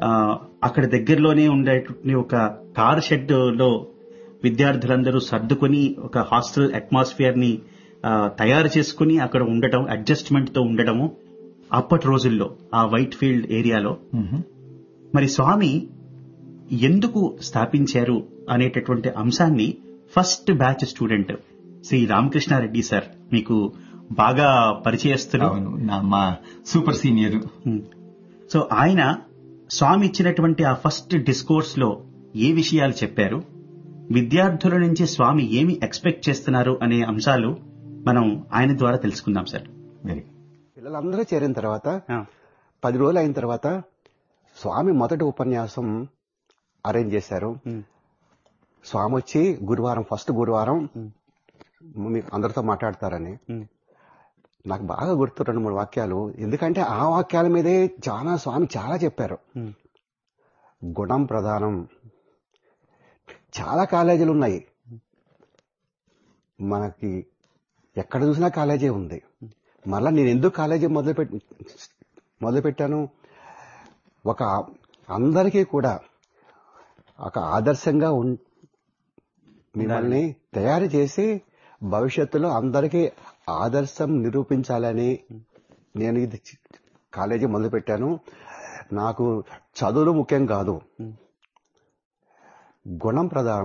ఆ, అక్కడ దగ్గరలోనే ఉండేటువంటి ఒక కార్ షెడ్ లో విద్యార్థులందరూ సర్దుకొని ఒక హాస్టల్ అట్మాస్ఫియర్ ని ఆ, తయారు చేసుకుని అక్కడ ఉండటం అడ్జస్ట్మెంట్ తో ఉండటము అప్పటి రోజుల్లో ఆ వైట్ ఫీల్డ్ ఏరియాలో మరి స్వామి ఎందుకు స్థాపించారు అనేటటువంటి అంశాన్ని first batch student Shri Ramakrishna Reddy sir మీకు బాగా పరిచయస్తులు అవును నా మా సూపర్ సీనియర్ ఉమ్. సో ఆయన స్వామి ఇచ్చినటువంటి ఆ ఫస్ట్ డిస్కోర్స్ లో ఏ విషయాలు చెప్పారు విద్యార్థుల నుంచి స్వామి ఏమి ఎక్స్పెక్ట్ చేస్తున్నారు అనే అంశాలు మనం ఆయన ద్వారా తెలుసుకుందాం సార్ వెరీ పిల్లలందరూ చేరిన తర్వాత పది రోజులు అయిన తర్వాత స్వామి మొదటి ఉపన్యాసం అరేంజ్ చేశారు ఉమ్. స్వామి వచ్చి గురువారం ఫస్ట్ గురువారం మీకు అందరితో మాట్లాడతారని ఉమ్. నాకు బాగా గుర్తు రెండు మూడు వాక్యాలు ఎందుకంటే ఆ వాక్యాల మీదే చాలా స్వామి చాలా చెప్పారు ఉమ్. గుణం ప్రధానం చాలా కాలేజీలు ఉన్నాయి మనకి ఎక్కడ చూసినా కాలేజీ ఉంది మళ్ళా నేను ఎందుకు కాలేజీ మొదలుపెట్టి మొదలుపెట్టాను ఒక అందరికీ కూడా ఒక ఆదర్శంగా ఉన్ మిమ్మల్ని తయారు చేసి భవిష్యత్తులో అందరికీ ఆదర్శం నిరూపించాలని నేను ఇది చి- కాలేజీ మొదలుపెట్టాను నాకు చదువులు ముఖ్యం కాదు గుణం ప్రధానం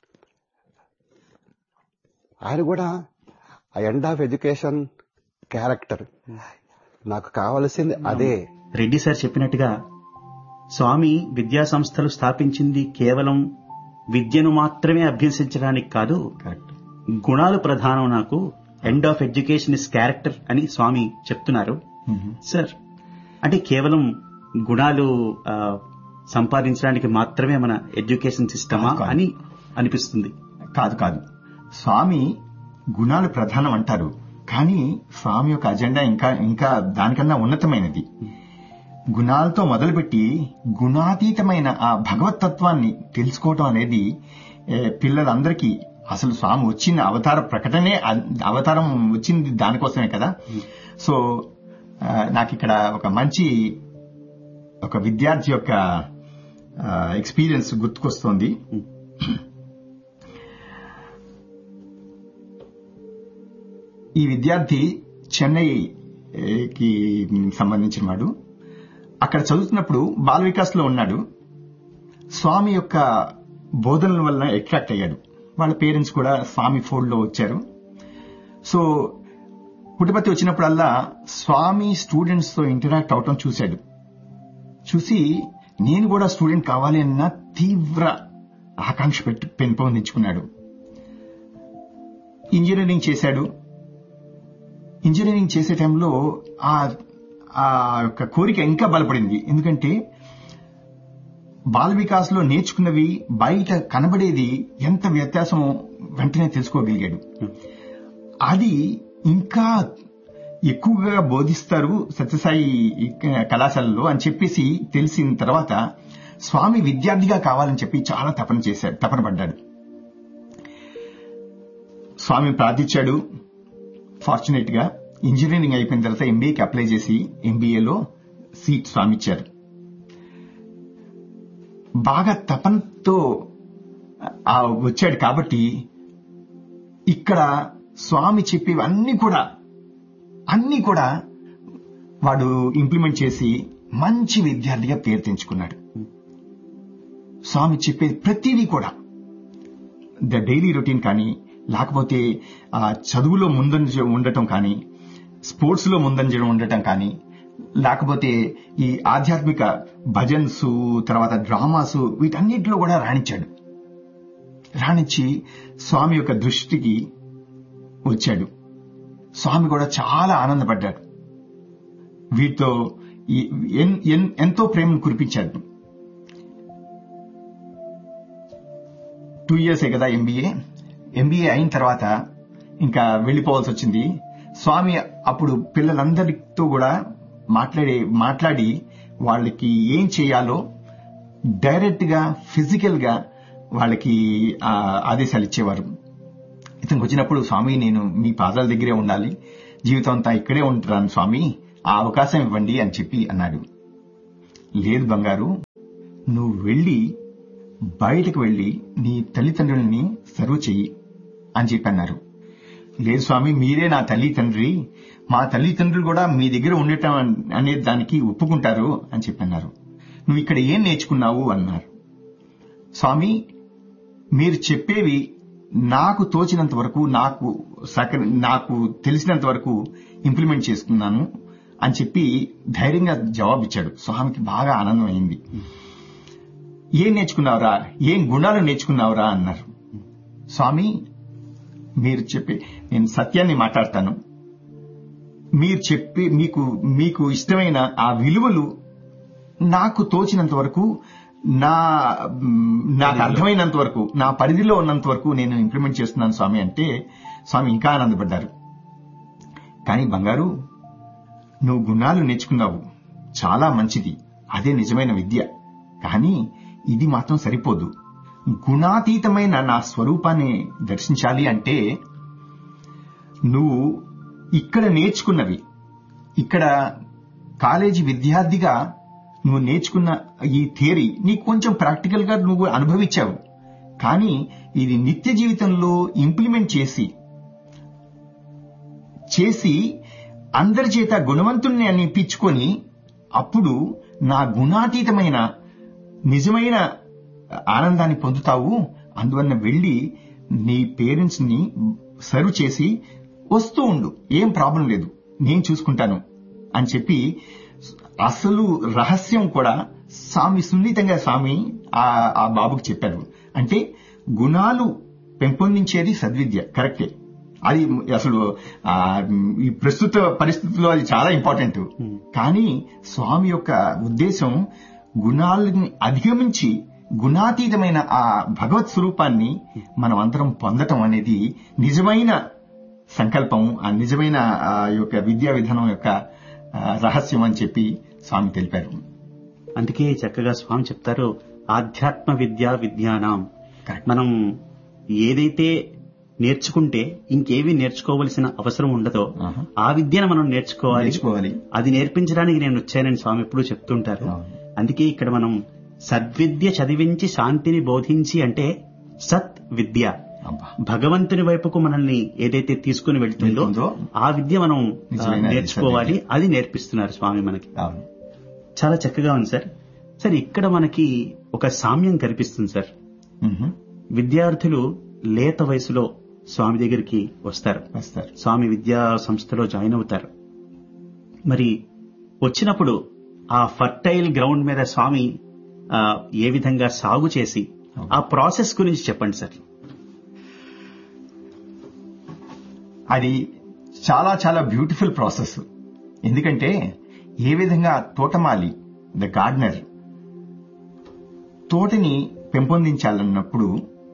ఆయన కూడా ఆ ఎండ్ ఆఫ్ ఎడ్యుకేషన్ క్యారెక్టర్ నాకు కావలసింది అదే రెడ్డి సార్ చెప్పినట్టుగా స్వామి విద్యా సంస్థలు స్థాపించింది కేవలం విద్యను మాత్రమే అభ్యసించడానికి కాదు కరెక్ట్ గుణాలు ప్రధానం నాకు end of education is character అని స్వామి చెప్తున్నారు సార్ అంటే కేవలం గుణాలు ఆ, సంపాదించడానికి మాత్రమే మన ఎడ్యుకేషన్ సిస్టమా కాదు, కాదు. అని అనిపిస్తుంది కాదు కాదు స్వామి గుణాలు ప్రధానం అంటారు కానీ స్వామి యొక్క అజెండా ఇంకా ఇంకా దానికన్నా ఉన్నతమైనది గుణాలతో మొదలుపెట్టి గుణాతీతమైన ఆ భగవతత్వాన్ని తెలుసుకోవటం అనేది ఏ, పిల్లలందరికీ అసలు స్వామి వచ్చిన అవతార ప్రకటనే అ- అవతారం వచ్చింది దానికోసమే కదా సో ఆ, నాకు ఇక్కడ ఒక మంచి ఒక విద్యార్థి యొక్క ఎక్స్పీరియన్స్ గుర్తుకొస్తోంది ఈ విద్యార్థి చెన్నైకి సంబంధించిన వాడు అక్కడ చదువుతున్నప్పుడు బాల వికాస్ లో ఉన్నాడు స్వామి యొక్క బోధనల వల్ల అట్రాక్ట్ అయ్యాడు వాళ్ళ పేరెంట్స్ కూడా స్వామి ఫోల్డ్ లో వచ్చారు సో పుట్టపర్తి వచ్చినప్పుడల్లా స్వామి స్టూడెంట్స్ తో ఇంటరాక్ట్ అవటం చూశాడు చూసి నేను కూడా స్టూడెంట్ కావాలి అన్న తీవ్ర ఆకాంక్ష పెట్టి పెంపొందించుకున్నాడు ఇంజనీరింగ్ చేశాడు ఇంజనీరింగ్ చేసే టైంలో ఆ ఆ యొక్క కోరిక ఇంకా బలపడింది ఎందుకంటే బాల వికాస్ లో నేర్చుకున్నవి బయట కనబడేది ఎంత వ్యత్యాసం వెంటనే తెలుసుకోగలిగాడు అది ఇంకా ఎక్కువగా బోధిస్తారు సత్యసాయి కళాశాలలో అని చెప్పేసి తెలిసిన తర్వాత స్వామి విద్యార్థిగా కావాలని చెప్పి చాలా తపన చేశాడు తపన పడ్డాడు స్వామి ప్రార్థించాడు ఫార్చునేట్ గా ఇంజనీరింగ్ అయిపోయిన తర్వాత ఎంబీఏకి అప్లై చేసి ఎంబీఏలో సీట్ స్వామి ఇచ్చారు బాగా తపనతో ఆ వచ్చాడు కాబట్టి ఇక్కడ స్వామి చెప్పేవన్నీ కూడా అన్ని కూడా వాడు ఇంప్లిమెంట్ చేసి మంచి విద్యార్థిగా పేరు తెంచుకున్నాడు స్వామి చెప్పేది ప్రతిదీ కూడా ద డైలీ రొటీన్ కానీ లేకపోతే ఆ చదువులో ముందంజ ఉండటం కానీ స్పోర్ట్స్ లో ముందంజ ఉండటం కానీ లేకపోతే ఈ ఆధ్యాత్మిక భజన్స్ తర్వాత డ్రామాస్ వీటన్నిటిలో కూడా రాణించాడు రాణించి స్వామి యొక్క దృష్టికి వచ్చాడు స్వామి కూడా చాలా ఆనందపడ్డాడు వీటితో ఈ- ఎన్- ఎన్- ఎంతో ప్రేమను కురిపించాడు టూ ఇయర్సే కదా ఎంబీఏ ఎంబీఏ అయిన తర్వాత ఇంకా వెళ్ళిపోవాల్సి వచ్చింది స్వామి అప్పుడు పిల్లలందరితో కూడా మాట్లాడే మాట్లాడి వాళ్ళకి ఏం చేయాలో డైరెక్ట్ గా ఫిజికల్ గా వాళ్ళకి ఆ, ఆదేశాలు ఇచ్చేవారు ఇతనికి వచ్చినప్పుడు స్వామి నేను మీ పాదాల దగ్గరే ఉండాలి జీవితం అంతా ఇక్కడే ఉంటాను స్వామి ఆ అవకాశం ఇవ్వండి అని చెప్పి అన్నాడు లేదు బంగారు నువ్వు వెళ్ళి బయటకు వెళ్ళి నీ తల్లిదండ్రుల్ని సర్వ్ చెయ్యి అని చెప్పి అన్నారు లేదు స్వామి మీరే నా తల్లి తండ్రి మా తల్లిదండ్రులు కూడా మీ దగ్గర ఉండటం అనే దానికి ఒప్పుకుంటారు అని చెప్పి అన్నారు నువ్వు ఇక్కడ ఏం నేర్చుకున్నావు అన్నారు స్వామి మీరు చెప్పేవి నాకు తోచినంత వరకు నాకు సక నాకు తెలిసినంత వరకు ఇంప్లిమెంట్ చేస్తున్నాను అని చెప్పి ధైర్యంగా జవాబిచ్చాడు స్వామికి బాగా ఆనందం అయింది ఏం నేర్చుకున్నావురా ఏం గుణాలు నేర్చుకున్నావురా అన్నారు స్వామి మీరు చెప్పి నేను సత్యాన్ని మాట్లాడతాను మీరు చెప్పి మీకు మీకు ఇష్టమైన ఆ విలువలు నాకు తోచినంత వరకు నా మ్, నాకు అర్థమైనంత వరకు నా పరిధిలో ఉన్నంత వరకు నేను ఇంప్లిమెంట్ చేస్తున్నాను స్వామి అంటే స్వామి ఇంకా ఆనందపడ్డారు కానీ బంగారు నువ్వు గుణాలు నేర్చుకున్నావు చాలా మంచిది అదే నిజమైన విద్య కానీ ఇది మాత్రం సరిపోదు గుణాతీతమైన నా స్వరూపాన్ని దర్శించాలి అంటే నువ్వు ఇక్కడ నేర్చుకున్నవి ఇక్కడ కాలేజీ విద్యార్థిగా నువ్వు నేర్చుకున్న ఈ థియరీ నీకు కొంచెం ప్రాక్టికల్ గా నువ్వు అనుభవించావు కానీ ఇది నిత్య జీవితంలో ఇంప్లిమెంట్ చేసి చేసి అందరి చేత గుణవంతుల్ని అనిపించుకొని అప్పుడు నా గుణాతీతమైన నిజమైన ఆనందాన్ని పొందుతావు అందువల్ల వెళ్ళి నీ పేరెంట్స్ ని సర్వ్ చేసి వస్తూ ఉండు ఏం ప్రాబ్లం లేదు నేను చూసుకుంటాను అని చెప్పి అసలు రహస్యం కూడా స్వామి సున్నితంగా స్వామి ఆ ఆ బాబుకి చెప్పారు అంటే గుణాలు పెంపొందించేది సద్విద్య కరెక్టే అది అసలు ఆ, ఈ ప్రస్తుత పరిస్థితుల్లో అది చాలా ఇంపార్టెంట్ కానీ స్వామి యొక్క ఉద్దేశం గుణాలని అధిగమించి గుణాతీతమైన ఆ భగవత్ స్వరూపాన్ని మనం అందరం పొందటం అనేది నిజమైన సంకల్పం ఆ నిజమైన ఆ యొక్క విద్యా విధానం యొక్క ఆ, రహస్యం అని చెప్పి స్వామి తెలిపారు అందుకే చక్కగా స్వామి చెప్తారు ఆధ్యాత్మ విద్యా విజ్ఞానం Correct. మనం ఏదైతే నేర్చుకుంటే ఇంకేవి నేర్చుకోవలసిన అవసరం ఉండదో ఆహా. ఆ విద్యను మనం నేర్చుకోవాలి నేర్చుకోవాలి అది నేర్పించడానికి నేను వచ్చానని స్వామి ఎప్పుడూ చెప్తుంటారు అవును. అందుకే ఇక్కడ మనం సద్విద్య చదివించి శాంతిని బోధించి అంటే సత్ విద్య అబ్బా భగవంతుని వైపుకు మనల్ని ఏదైతే తీసుకుని వెళ్తుందో వెళ్తుందో, ఆ విద్య మనం ఆ, నిజమైన నేర్చుకోవాలి అది నేర్పిస్తున్నారు స్వామి మనకి అవును చాలా చక్కగా ఉంది సార్ సార్ ఇక్కడ మనకి ఒక సామ్యం కనిపిస్తుంది సార్ మ్మ్. విద్యార్థులు లేత వయసులో స్వామి దగ్గరికి వస్తారు వస్తారు స్వామి విద్యా సంస్థలో జాయిన్ అవుతారు మరి వచ్చినప్పుడు ఆ ఫర్టైల్ గ్రౌండ్ మీద స్వామి ఆ, ఏ విధంగా సాగు చేసి ఆ ప్రాసెస్ గురించి చెప్పండి సార్ అది చాలా చాలా బ్యూటిఫుల్ ప్రాసెస్ ఎందుకంటే ఏ విధంగా తోటమాలి ద గార్డెనర్ తోటని పెంపొందించాలన్నప్పుడు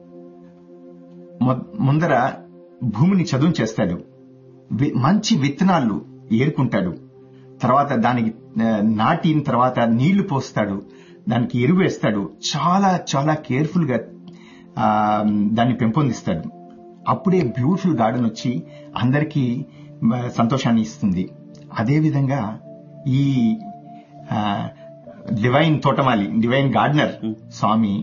మొ- ముందర భూమిని చదును చేస్తాడు వి- మంచి విత్తనాలు ఏరుకుంటాడు తర్వాత దానికి ఆ, నాటిన తర్వాత నీళ్లు పోస్తాడు దానికి ఎరువు వేస్తాడు చాలా చాలా కేర్ఫుల్ గా ఆ, దాన్ని పెంపొందిస్తాడు అప్పుడే బ్యూటిఫుల్ గార్డెన్ వచ్చి అందరికీ మ, సంతోషాన్ని ఇస్తుంది అదేవిధంగా ఈ ఆ, డివైన్ తోటమాలి డివైన్ గార్డెనర్ స్వామి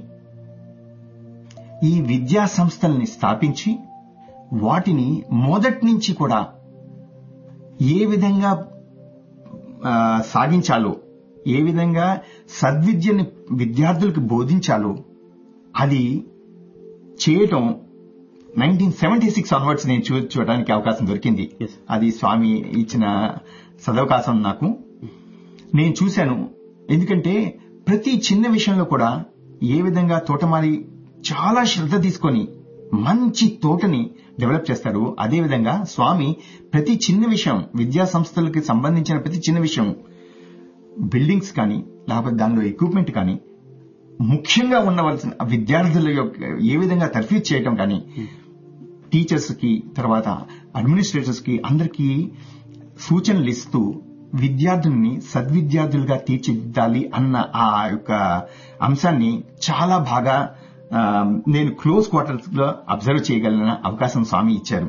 ఈ విద్యా సంస్థల్ని స్థాపించి వాటిని మొదటి నుంచి కూడా ఏ విధంగా ఆ, సాగించాలో ఏ విధంగా సద్విద్యని విద్యార్థులకు బోధించాలో అది చేయటం నైన్టీన్ సెవెంటీ సిక్స్ ఆన్వర్డ్స్ నేను చూ చూడడానికి అవకాశం దొరికింది Yes. అది స్వామి ఇచ్చిన సదవకాశం నాకు నేను చూశాను ఎందుకంటే ప్రతి చిన్న విషయంలో కూడా ఏ విధంగా తోటమాలి చాలా శ్రద్ధ తీసుకొని మంచి తోటని డెవలప్ చేస్తాడు అదే విధంగా స్వామి ప్రతి చిన్న విషయం విద్యా సంస్థలకి సంబంధించిన ప్రతి చిన్న విషయం బిల్డింగ్స్ కానీ లేకపోతే దానిలో ఎక్విప్మెంట్ కానీ ముఖ్యంగా ఉండవలసిన విద్యార్థుల యొక్క ఏ విధంగా తర్ఫీజ్ చేయటం కానీ టీచర్స్ కి తర్వాత అడ్మినిస్ట్రేటర్స్ కి అందరికీ సూచనలు ఇస్తూ విద్యార్థుల్ని సద్విద్యార్థులుగా తీర్చిదిద్దాలి అన్న ఆ యొక్క అంశాన్ని చాలా బాగా ఆ, నేను క్లోజ్ క్వార్టర్స్ లో అబ్జర్వ్ చేయగలిగిన అవకాశం స్వామి ఇచ్చారు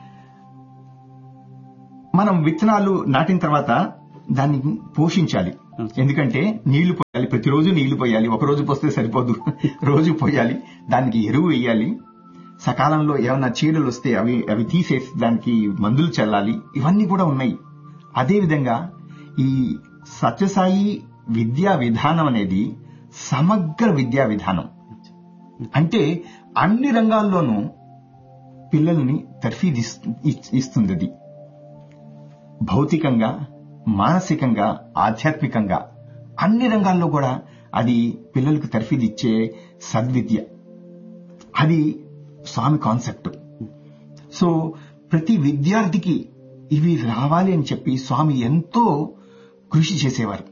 మనం విత్తనాలు నాటిన తర్వాత దాన్ని పోషించాలి ఎందుకంటే నీళ్లు పోయాలి ప్రతిరోజు నీళ్లు పోయాలి ఒక రోజు పోస్తే సరిపోదు రోజు పోయాలి దానికి ఎరువు వేయాలి సకాలంలో ఏమైనా చీడలు వస్తే అవి అవి తీసేసి దానికి మందులు చల్లాలి ఇవన్నీ కూడా ఉన్నాయి అదేవిధంగా ఈ సత్యసాయి విద్యా విధానం అనేది సమగ్ర విద్యా విధానం అంటే అన్ని రంగాల్లోనూ పిల్లల్ని తర్ఫీదు ఇస్తుంది అది భౌతికంగా మానసికంగా ఆధ్యాత్మికంగా అన్ని రంగాల్లో కూడా అది పిల్లలకు తర్ఫీదు ఇచ్చే సద్విద్య అది స్వామి కాన్సెప్ట్ సో ప్రతి విద్యార్థికి ఇవి రావాలి అని చెప్పి స్వామి ఎంతో కృషి చేసేవారు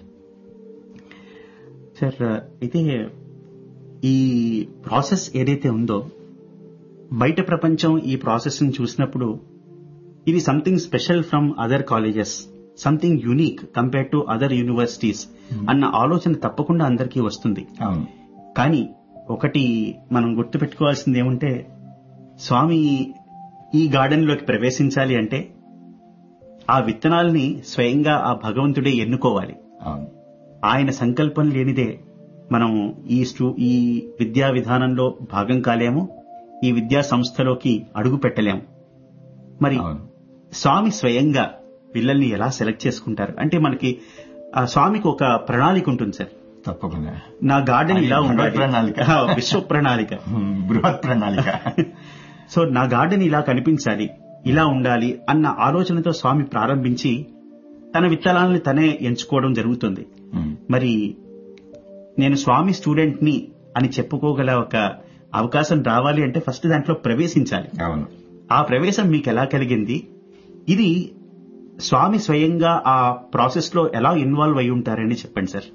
సార్ అయితే ఈ ప్రాసెస్ ఏదైతే ఉందో బయట ప్రపంచం ఈ ప్రాసెస్ ని చూసినప్పుడు ఇది something special from other colleges something unique compare to other universities అన్న ఆలోచన తప్పకుండా అందరికీ వస్తుంది అవును కానీ ఒకటి మనం గుర్తుపెట్టుకోవాల్సింది ఏమంటే స్వామి ఈ గార్డెన్ లోకి ప్రవేశించాలి అంటే ఆ విత్తనాల్ని స్వయంగా ఆ భగవంతుడే ఎన్నుకోవాలి అవును ఆయన సంకల్పం లేనిదే మనం ఈ స్టూ ఈ విద్యా విధానంలో భాగం కాలేము ఈ విద్యా సంస్థలోకి అడుగు పెట్టలేము మరి అవును స్వామి స్వయంగా పిల్లల్ని ఎలా సెలెక్ట్ చేసుకుంటారు అంటే మనకి ఆ స్వామికి ఒక ప్రణాళిక ఉంటుంది సార్ తప్పకుండా నా గార్డెన్ ఇలా అది ఉండాలి భగవత్ ప్రణాళిక. ఆ, విశ్వ ప్రణాళిక హ్మ్, బృహత్ ప్రణాళిక సో నా గార్డెన్ ఇలా కనిపించాలి ఇలా ఉండాలి అన్న ఆలోచనతో స్వామి ప్రారంభించి తన విత్తనాలను తనే ఎంచుకోవడం జరుగుతుంది హ్మ్, మరి నేను స్వామి స్టూడెంట్ ని అని చెప్పుకోగల ఒక అవకాశం రావాలి అంటే ఫస్ట్ దాంట్లో ప్రవేశించాలి అవును ఆ ప్రవేశం మీకు ఎలా కలిగింది ఇది స్వామి స్వయంగా ఆ ప్రాసెస్ లో ఎలా ఇన్వాల్వ్ అయి ఉంటారని చెప్పండి సార్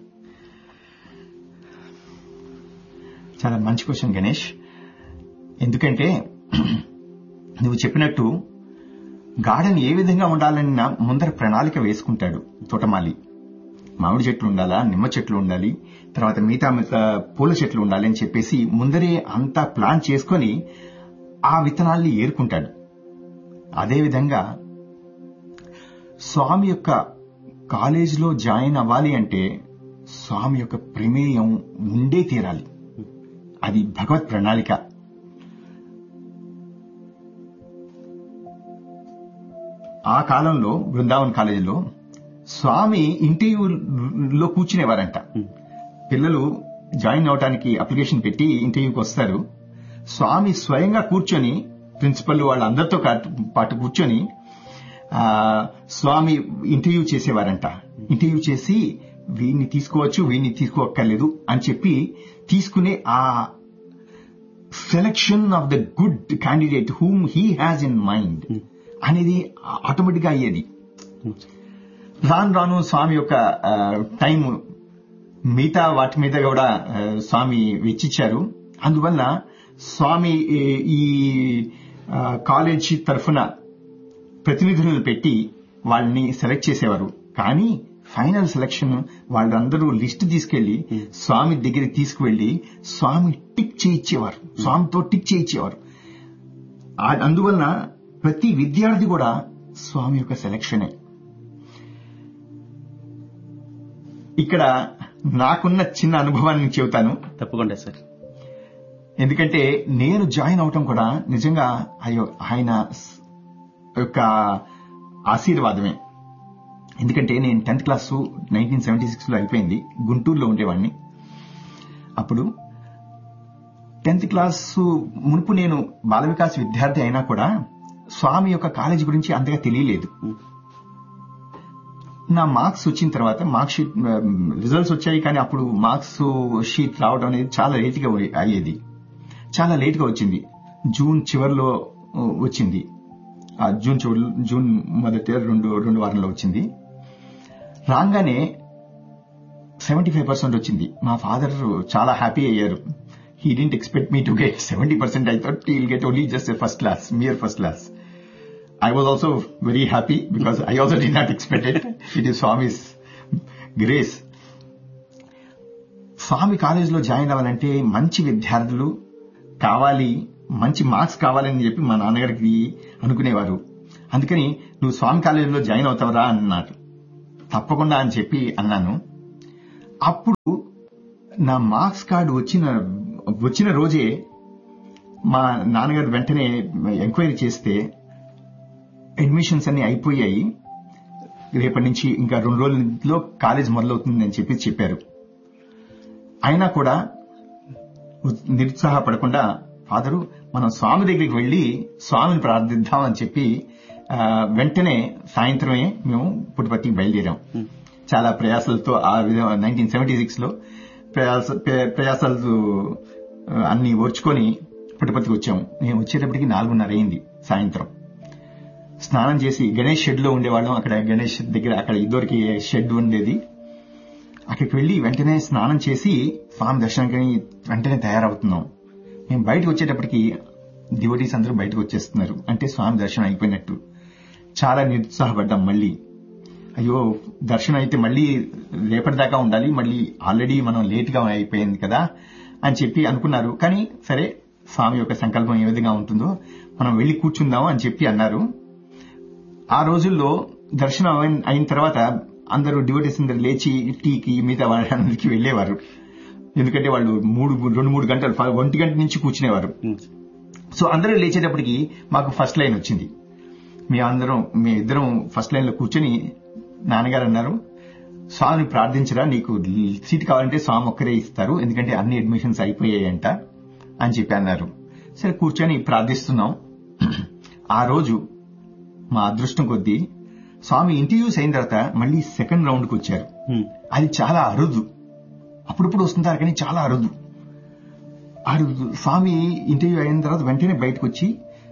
చాలా మంచి క్వశ్చన్ గణేష్ ఎందుకంటే నువ్వు చెప్పినట్టు గార్డెన్ ఏ విధంగా ఉండాలని నా ముందర ప్రణాళిక వేసుకుంటాడు తోటమాలి మామిడి చెట్లు ఉండాలా నిమ్మ చెట్లు ఉండాలి తర్వాత మిగతా మిగతా పూల చెట్లు ఉండాలి అని చెప్పేసి ముందరే అంతా ప్లాన్ చేసుకొని ఆ విత్తనాల్ని ఏరుకుంటాడు అదేవిధంగా స్వామి యొక్క కాలేజీలో జాయిన్ అవ్వాలి అంటే స్వామి యొక్క ప్రమేయం ఉండే తీరాలి అది భగవత్ ప్రణాళిక ఆ కాలంలో బృందావన్ కాలేజీలో స్వామి ఇంటర్వ్యూలో కూర్చునేవారంట పిల్లలు జాయిన్ అవడానికి అప్లికేషన్ పెట్టి ఇంటర్వ్యూకి వస్తారు స్వామి స్వయంగా కూర్చొని ప్రిన్సిపల్ వాళ్ళందరితో కా- పాటు కూర్చొని ఆ, స్వామి ఇంటర్వ్యూ చేసేవారంట ఇంటర్వ్యూ చేసి వీడిని తీసుకోవచ్చు వీడిని తీసుకోక్కర్లేదు అని చెప్పి తీసుకునే ఆ selection of the good candidate whom he has in mind అనేది ఆటోమేటిక్ గా అయ్యేది రాను రాను స్వామి యొక్క టైం మిగతా వాటి మీద కూడా ఆ, స్వామి వెచ్చిచ్చారు అందువల్ల స్వామి ఈ- ఈ ఆ, కాలేజీ తరఫున ప్రతినిధులను పెట్టి వాళ్ళని సెలెక్ట్ చేసేవారు కానీ ఫైనల్ సెలక్షన్ వాళ్ళందరూ లిస్ట్ తీసుకెళ్లి స్వామి దగ్గరికి తీసుకువెళ్లి స్వామి టిక్ చేయించేవారు స్వామితో టిక్ చేయించేవారు ఆ- అందువలన ప్రతి విద్యార్థి కూడా స్వామి యొక్క సెలక్షనే ఇక్కడ నాకున్న చిన్న అనుభవాన్ని చెబుతాను తప్పకుండా సార్ ఎందుకంటే నేను జాయిన్ అవటం కూడా నిజంగా అయ్యో ఆయన స్- యొక్క ఆశీర్వాదమే ఎందుకంటే నేను tenth class nineteen seventy six లో అయిపోయింది గుంటూరులో ఉండేవాడిని అప్పుడు టెన్త్ క్లాసు మునుపు నేను బాల వికాస్ విద్యార్థి అయినా కూడా స్వామి యొక్క కాలేజీ గురించి అంతగా తెలియలేదు నా మార్క్స్ వచ్చిన తర్వాత మార్క్ షీట్ రిజల్ట్స్ వచ్చాయి కానీ అప్పుడు మార్క్స్ షీట్ రావడం అనేది చాలా లేట్ గా అయ్యేది చాలా లేట్ గా వచ్చింది జూన్ చివరిలో ఆ, వచ్చింది ఆ జూన్ చివరి జూన్ మొదటి రెండు రెండు వారంలో వచ్చింది రాగానే సెవెంటీ ఫైవ్ పర్సెంట్ వచ్చింది మా ఫాదర్ చాలా హ్యాపీ అయ్యారు he didn't expect me to get seventy percent I thought he'll get only just first class mere first class I was also very happy because I also did not expect it. It is Swami's grace. Swami కాలేజీలో join అవ్వాలంటే మంచి విద్యార్థులు కావాలి మంచి marks కావాలని చెప్పి మా నాన్నగారికి అనుకునేవారు అందుకని నువ్వు స్వామి కాలేజీలో జాయిన్ అవుతావరా అన్నారు తప్పకుండా అని చెప్పి అన్నాను అప్పుడు నా మార్క్స్ కార్డు వచ్చిన వచ్చిన రోజే మా నాన్నగారు వెంటనే ఎంక్వైరీ చేస్తే అడ్మిషన్స్ అన్ని అయిపోయాయి రేపటి నుంచి ఇంకా రెండు రోజుల్లో కాలేజ్ మొదలవుతుందని చెప్పి చెప్పారు అయినా కూడా నిరుత్సాహపడకుండా ఫాదరు మనం స్వామి దగ్గరికి వెళ్లి స్వామిని ప్రార్థిద్దాం అని చెప్పి ఆ, వెంటనే సాయంత్రమే మేము పుట్టుపత్తికి బయలుదేరాం చాలా ప్రయాసాలతో ఆ విధంగా నైన్టీన్ సెవెంటీ సిక్స్ లో ప్రయాస ప్ర- ప్రయాసాలు ఆ, అన్ని ఓర్చుకొని పుట్టుపత్తికి వచ్చాము మేము వచ్చేటప్పటికి నాలుగున్నర అయింది సాయంత్రం స్నానం చేసి గణేష్ షెడ్ లో ఉండేవాళ్ళం అక్కడ గణేష్ దగ్గర అక్కడ ఇద్దరికి షెడ్ ఉండేది అక్కడికి వెళ్లి వెంటనే స్నానం చేసి స్వామి దర్శనానికి వెంటనే తయారవుతున్నాం మేము బయటకు వచ్చేటప్పటికి డివోటీస్ అందరూ బయటకు వచ్చేస్తున్నారు అంటే స్వామి దర్శనం అయిపోయినట్టు చాలా నిరుత్సాహపడ్డాం మళ్ళీ అయ్యో దర్శనం అయితే మళ్ళీ రేపటిదాకా ఉండాలి మళ్ళీ ఆల్రెడీ మనం లేట్ గా అయిపోయింది కదా అని చెప్పి అనుకున్నారు కానీ సరే స్వామి యొక్క సంకల్పం ఏ విధంగా ఉంటుందో మనం వెళ్లి కూర్చుందాం అని చెప్పి అన్నారు ఆ రోజుల్లో దర్శనం అయిన- అయిన తర్వాత అందరూ డివోటీస్ అందరు లేచి టీకి మిగతా వాళ్ళందరికీ వెళ్లేవారు ఎందుకంటే వాళ్ళు మూడు రెండు మూడు గంటలు ఫ- ఒంటి గంట నుంచి కూర్చునేవారు సో అందరూ లేచేటప్పటికి మాకు ఫస్ట్ లైన్ వచ్చింది మీ అందరం మీ ఇద్దరం ఫస్ట్ లైన్ లో కూర్చొని నాన్నగారు అన్నారు స్వామిని ప్రార్థించరా నీకు సీట్ కావాలంటే స్వామి ఒక్కరే ఇస్తారు ఎందుకంటే అన్ని అడ్మిషన్స్ అయిపోయాయంట అని చెప్పి అన్నారు సరే కూర్చొని ప్రార్థిస్తున్నాం ఆ రోజు మా అదృష్టం కొద్దీ స్వామి ఇంటర్వ్యూస్ అయిన తర్వాత మళ్ళీ సెకండ్ రౌండ్కి వచ్చారు అది చాలా అరుదు అప్పుడప్పుడు వస్తుంటారు కానీ చాలా అరుదు అరుదు స్వామి ఇంటర్వ్యూ అయిన తర్వాత వెంటనే బయటకు వచ్చి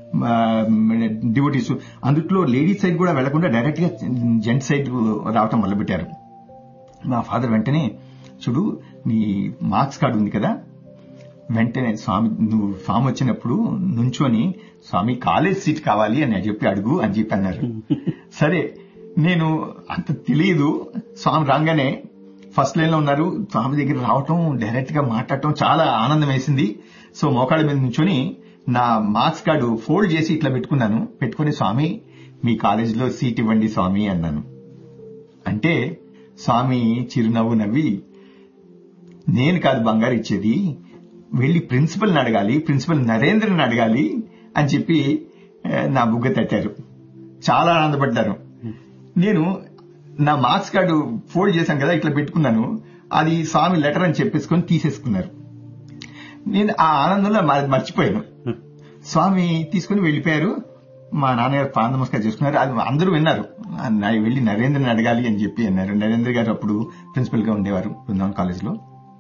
డివోటీస్ అందుట్లో లేడీస్ సైడ్ కూడా వెళ్లకుండా డైరెక్ట్ గా జెంట్ సైడ్ రావటం మొదలుపెట్టారు మా ఫాదర్ వెంటనే చూడు నీ మార్క్స్ కార్డు ఉంది కదా వెంటనే స్వామి నువ్వు స్వామి వచ్చినప్పుడు నుంచొని స్వామి కాలేజ్ సీట్ కావాలి అని చెప్పి అడుగు అని చెప్పి అన్నారు సరే నేను అంత తెలియదు స్వామి రాగానే ఫస్ట్ లైన్ లో ఉన్నారు స్వామి దగ్గర రావటం డైరెక్ట్ గా మాట్లాడటం చాలా ఆనందం వేసింది సో మోకాళ్ళ మీద నుంచొని నా మార్క్స్ కార్డు ఫోల్డ్ చేసి ఇట్లా పెట్టుకున్నాను పెట్టుకుని స్వామి మీ కాలేజీలో సీట్ ఇవ్వండి స్వామి అన్నాను అంటే స్వామి చిరునవ్వు నవ్వి నేను కాదు బంగారు ఇచ్చేది వెళ్లి ప్రిన్సిపల్ని అడగాలి ప్రిన్సిపల్ నరేంద్రని అడగాలి అని చెప్పి ఆ, నా బుగ్గ తట్టారు చాలా ఆనందపడ్డారు నేను నా మార్క్స్ కార్డు ఫోల్డ్ చేశాను కదా ఇట్లా పెట్టుకున్నాను అది స్వామి లెటర్ అని చెప్పేసుకొని తీసేసుకున్నారు నేను ఆ ఆనందంలో మ- మర్చిపోయాను స్వామి తీసుకుని వెళ్ళిపోయారు మా నాన్నగారు పాద నమస్కారం చేసుకున్నారు అది అందరూ విన్నారు నా వెళ్ళి నరేంద్రని అడగాలి అని చెప్పి అన్నారు నరేంద్ర గారు అప్పుడు ప్రిన్సిపల్ గా ఉండేవారు బృందావన్ కాలేజ్ లో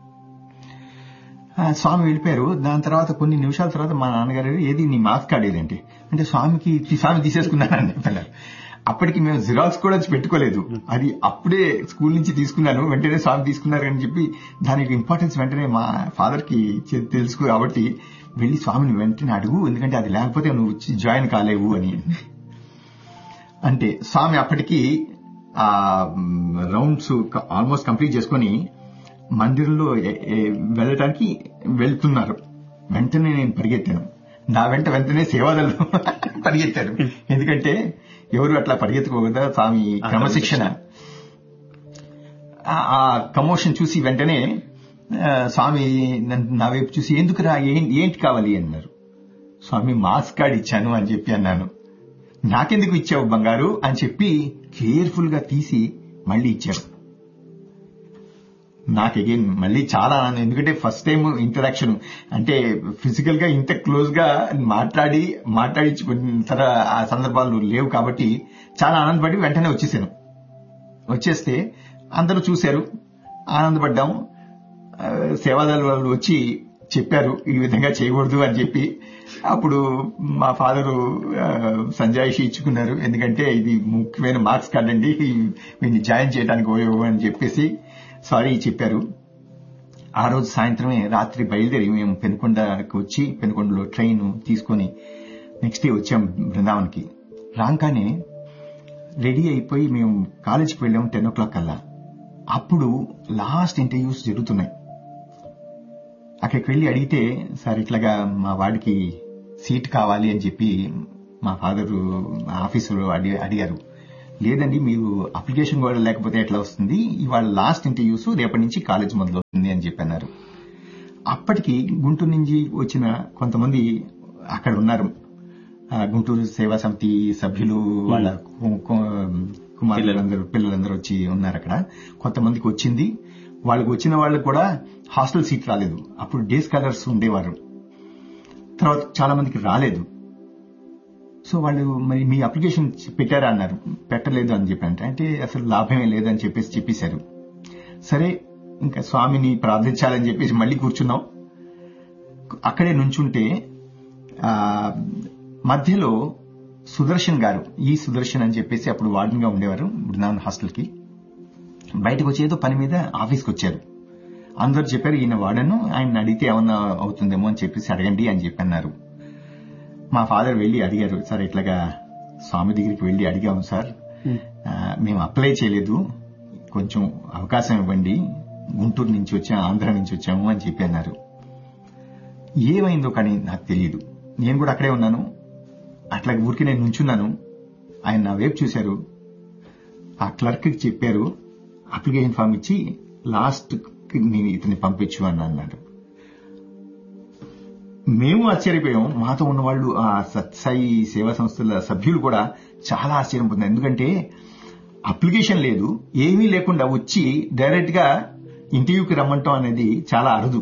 ఆ, స్వామి వెళ్ళిపోయారు దాని తర్వాత కొన్ని నిమిషాల తర్వాత మా నాన్నగారు ఏది నీ మార్క్స్ కార్డ్ ఏదంటే అంటే స్వామికి తీ- స్వామి తీసేసుకున్నానని చెప్పారు అప్పటికి మేము జిరాక్స్ కూడా పెట్టుకోలేదు అది అప్పుడే స్కూల్ నుంచి తీసుకున్నాను వెంటనే స్వామి తీసుకున్నారు అని చెప్పి దానికి ఇంపార్టెన్స్ వెంటనే మా ఫాదర్ కి చె- తెలుసు కాబట్టి వెళ్లి స్వామిని వెంటనే అడుగు ఎందుకంటే అది లేకపోతే నువ్వు వచ్చి జాయిన్ కాలేవు అని అంటే స్వామి అప్పటికి ఆ రౌండ్స్ ఆల్మోస్ట్ కంప్లీట్ చేసుకొని మందిరంలో ఎ- ఎ- వెళ్ళటానికి వెళ్తున్నారు వెంటనే నేను పరిగెత్తాను నా వెంట వెంటనే సేవాదలు పరిగెత్తారు ఎందుకంటే ఎవరు అట్లా పరిగెత్తుకోకుండా స్వామి క్రమశిక్షణ ఆ- ఆ కమోషన్ చూసి వెంటనే ఆ, స్వామి నన్ను నా వైపు చూసి ఎందుకురా ఏం- ఏంటి కావాలి అన్నారు స్వామి మాస్ కార్డ్ ఇచ్చాను అని చెప్పి అన్నాను నాకెందుకు ఇచ్చావు బంగారు అని చెప్పి కేర్ఫుల్ గా తీసి మళ్ళీ ఇచ్చారు నాకు అగైన్ మళ్ళీ చాలా ఆనందం ఎందుకంటే ఫస్ట్ టైం ఇంటరాక్షన్ అంటే ఫిజికల్ గా ఇంత క్లోజ్ గా మాట్లాడి మాట్లాడించుకున్న తర ఆ సందర్భాలు లేవు కాబట్టి చాలా ఆనందపడి వెంటనే వచ్చేసాను వచ్చేస్తే అందరూ చూశారు ఆనందపడ్డాం ఆ, సేవాదళ వాళ్ళు వచ్చి చెప్పారు ఈ విధంగా చేయకూడదు అని చెప్పి అప్పుడు మా ఫాదరు సంజాయిషి ఇచ్చుకున్నారు ఎందుకంటే ఇది ముఖ్యమైన మార్క్స్ కార్డ్ అండి వీడిని జాయిన్ చేయడానికి ఉపయోగం అని చెప్పేసి సారీ చెప్పారు ఆ రోజు సాయంత్రమే రాత్రి బయలుదేరి మేము పెనుకొండకి వచ్చి పెనుకొండలో ట్రైన్ తీసుకొని నెక్స్ట్ డే వచ్చాం బృందావన్కి రాగానే రెడీ అయిపోయి మేము కాలేజీకి వెళ్ళాము టెన్ ఓ క్లాక్ కల్లా అప్పుడు లాస్ట్ ఇంటర్వ్యూస్ జరుగుతున్నాయి అక్కడికి వెళ్ళి అడిగితే సార్ ఇట్లాగా మా వాడికి సీట్ కావాలి అని చెప్పి మా ఫాదర్ ఆఫీసులో అడి అడిగారు లేదండి మీరు అప్లికేషన్ కూడా లేకపోతే ఎట్లా వస్తుంది ఇవాళ లాస్ట్ ఇంటర్వ్యూస్ రేపటి నుంచి కాలేజ్ మొదలవుతుంది అని చెప్పన్నారు అప్పటికి గుంటూరు నుంచి వచ్చిన కొంతమంది అక్కడ ఉన్నారు ఆ, గుంటూరు సేవా సమితి సభ్యులు వాళ్ళ కు- కు- కుమారులందరూ పిల్లలందరూ వచ్చి ఉన్నారు అక్కడ కొంతమందికి వచ్చింది వాళ్ళకి వచ్చిన వాళ్ళకి కూడా హాస్టల్ సీట్ రాలేదు అప్పుడు డే స్కాలర్స్ ఉండేవారు తర్వాత చాలా మందికి రాలేదు సో వాళ్ళు మరి మీ అప్లికేషన్ పెట్టారా అన్నారు పెట్టలేదు అని చెప్పారంటే అంటే అసలు లాభమే లేదని చెప్పేసి చెప్పేశారు సరే ఇంకా స్వామిని ప్రార్థించాలని చెప్పేసి మళ్ళీ కూర్చున్నాం అక్కడే నుంచుంటే ఆ, మధ్యలో సుదర్శన్ గారు ఈ సుదర్శన్ అని చెప్పేసి అప్పుడు వార్డెన్ గా ఉండేవారు బృందావన్ హాస్టల్ కి బయటకు వచ్చి ఏదో పని మీద ఆఫీస్కి వచ్చారు అందరూ చెప్పారు ఈయన వాడను ఆయన అడిగితే ఏమన్నా అవుతుందేమో అని చెప్పేసి అడగండి అని చెప్పన్నారు మా ఫాదర్ వెళ్ళి అడిగారు సార్ ఇట్లాగా స్వామి దగ్గరికి వెళ్ళి అడిగాము సార్ ఆ, మేము అప్లై చేయలేదు కొంచెం అవకాశం ఇవ్వండి గుంటూరు నుంచి వచ్చాము ఆంధ్ర నుంచి వచ్చాము అని చెప్పి అన్నారు ఏమైందో కానీ నాకు తెలియదు నేను కూడా అక్కడే ఉన్నాను అట్లా ఊరికి నేను నుంచున్నాను ఆయన నా వైపు చూశారు ఆ క్లర్క్ కి చెప్పారు అప్లికేషన్ ఫామ్ ఇచ్చి లాస్ట్ నేను ఇతన్ని పంపించు అని అన్నాడు మేము ఆశ్చర్యపోయాం మాతో ఉన్న వాళ్ళు ఆ సత్సాయి సేవా సంస్థల సభ్యులు కూడా చాలా ఆశ్చర్యం పొందారు ఎందుకంటే అప్లికేషన్ లేదు ఏమీ లేకుండా వచ్చి డైరెక్ట్ గా ఇంటర్వ్యూకి రమ్మంటాం అనేది చాలా అరుదు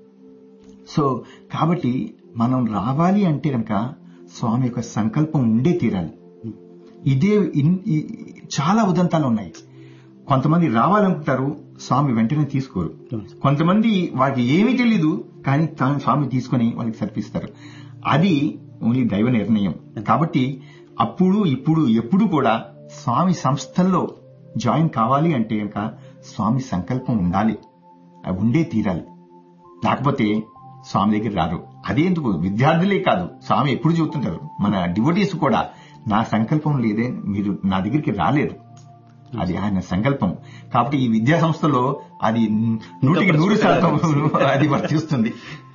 సో కాబట్టి మనం రావాలి అంటే కనుక స్వామి యొక్క సంకల్పం ఉండే తీరాలి ఇదే ఇన్- ఈ- చాలా ఉదంతాలు ఉన్నాయి కొంతమంది రావాలనుకుంటారు స్వామి వెంటనే తీసుకోరు కొంతమంది వారికి ఏమీ తెలీదు కానీ తాను స్వామి తీసుకొని వాళ్ళకి సర్పిస్తారు అది ఓన్లీ దైవ నిర్ణయం కాబట్టి అప్పుడు ఇప్పుడు ఎప్పుడు కూడా స్వామి సంస్థల్లో జాయిన్ కావాలి అంటే కనుక స్వామి సంకల్పం ఉండాలి అది ఉండే తీరాలి లేకపోతే స్వామి దగ్గర రారు అదేందుకు విద్యార్థులే కాదు స్వామి ఎప్పుడు చెబుతుంటారు మన డివోటీస్ కూడా నా సంకల్పం లేదే మీరు నా దగ్గరికి రాలేరు అది ఆయన సంకల్పం కాబట్టి ఈ విద్యా సంస్థలో అది నూటికి నూరు శాతం అది వర్తిస్తుంది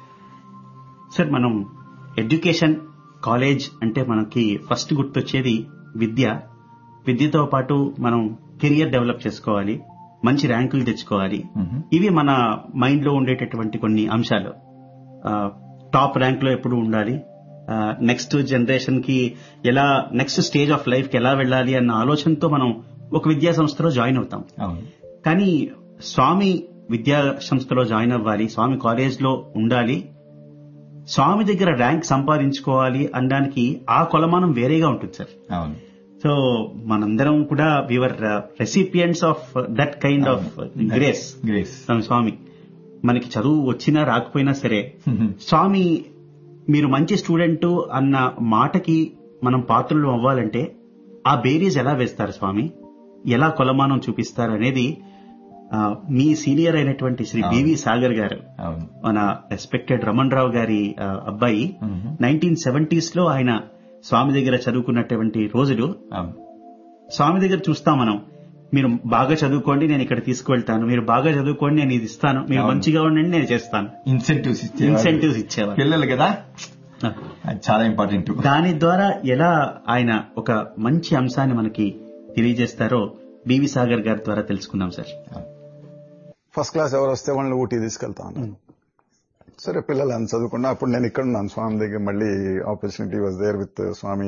సార్ మనం ఎడ్యుకేషన్ కాలేజ్ అంటే మనకి ఫస్ట్ గుర్తొచ్చేది విద్య విద్యతో పాటు మనం కెరియర్ డెవలప్ చేసుకోవాలి మంచి ర్యాంకులు తెచ్చుకోవాలి మ్మ్. ఇవి మన మైండ్ లో ఉండేటటువంటి కొన్ని అంశాలు ఆ, టాప్ ర్యాంక్ లో ఎప్పుడు ఉండాలి ఆ, నెక్స్ట్ జనరేషన్ కి ఎలా నెక్స్ట్ స్టేజ్ ఆఫ్ లైఫ్ కి ఎలా వెళ్ళాలి అన్న ఆలోచనతో మనం ఒక విద్యా సంస్థలో జాయిన్ అవుతాం అవును కానీ స్వామి విద్యా సంస్థలో జాయిన్ అవ్వాలి స్వామి కాలేజ్ లో ఉండాలి స్వామి దగ్గర ర్యాంక్ సంపాదించుకోవాలి అనడానికి ఆ కొలమానం వేరేగా ఉంటుంది సార్ అవును సో మనందరం కూడా we were recipients of that kind of grace grace Swami మనకి చదువు వచ్చినా రాకపోయినా సరే స్వామి మీరు మంచి స్టూడెంట్ అన్న మాటకి మనం పాత్రలు అవ్వాలంటే ఆ బేరీస్ ఎలా వేస్తారు స్వామి ఎలా కొలమానం చూపిస్తారు అనేది ఆ, మీ సీనియర్ అయినటువంటి శ్రీ అవును. బివి సాగర్ గారు అవును మన రెస్పెక్టెడ్ రమణ్ రావు గారి ఆ, అబ్బాయి మ్మ్. నైన్టీన్ సెవెంటీస్ లో ఆయన స్వామి దగ్గర చదువుకున్నటువంటి రోజులు అవును స్వామి దగ్గర చూస్తాం మనం మీరు బాగా చదువుకోండి నేను ఇక్కడ తీసుకువెళ్తాను మీరు బాగా చదువుకోండి నేను ఇది ఇస్తాను మీరు అవును. మంచిగా ఉండండి నేను చేస్తాను ఇన్సెంటివ్స్ ఇచ్చే ఇన్సెంటివ్స్ ఇచ్చేవారు పిల్లలు కదా అది చాలా ఇంపార్టెంట్ దాని ద్వారా ఎలా ఆయన ఒక మంచి అంశాన్ని మనకి తెలియజేస్తారో బివి సాగర్ గారి ద్వారా తెలుసుకుందాం సార్ ఫస్ట్ క్లాస్ ఎవరు వస్తే వాళ్ళని ఊటీ తీసుకెళ్తా ఉన్నాను సరే పిల్లలు అని చదువుకున్నా అప్పుడు నేను ఇక్కడ ఉన్నాను స్వామి దగ్గర మళ్ళీ opportunity was there with Swami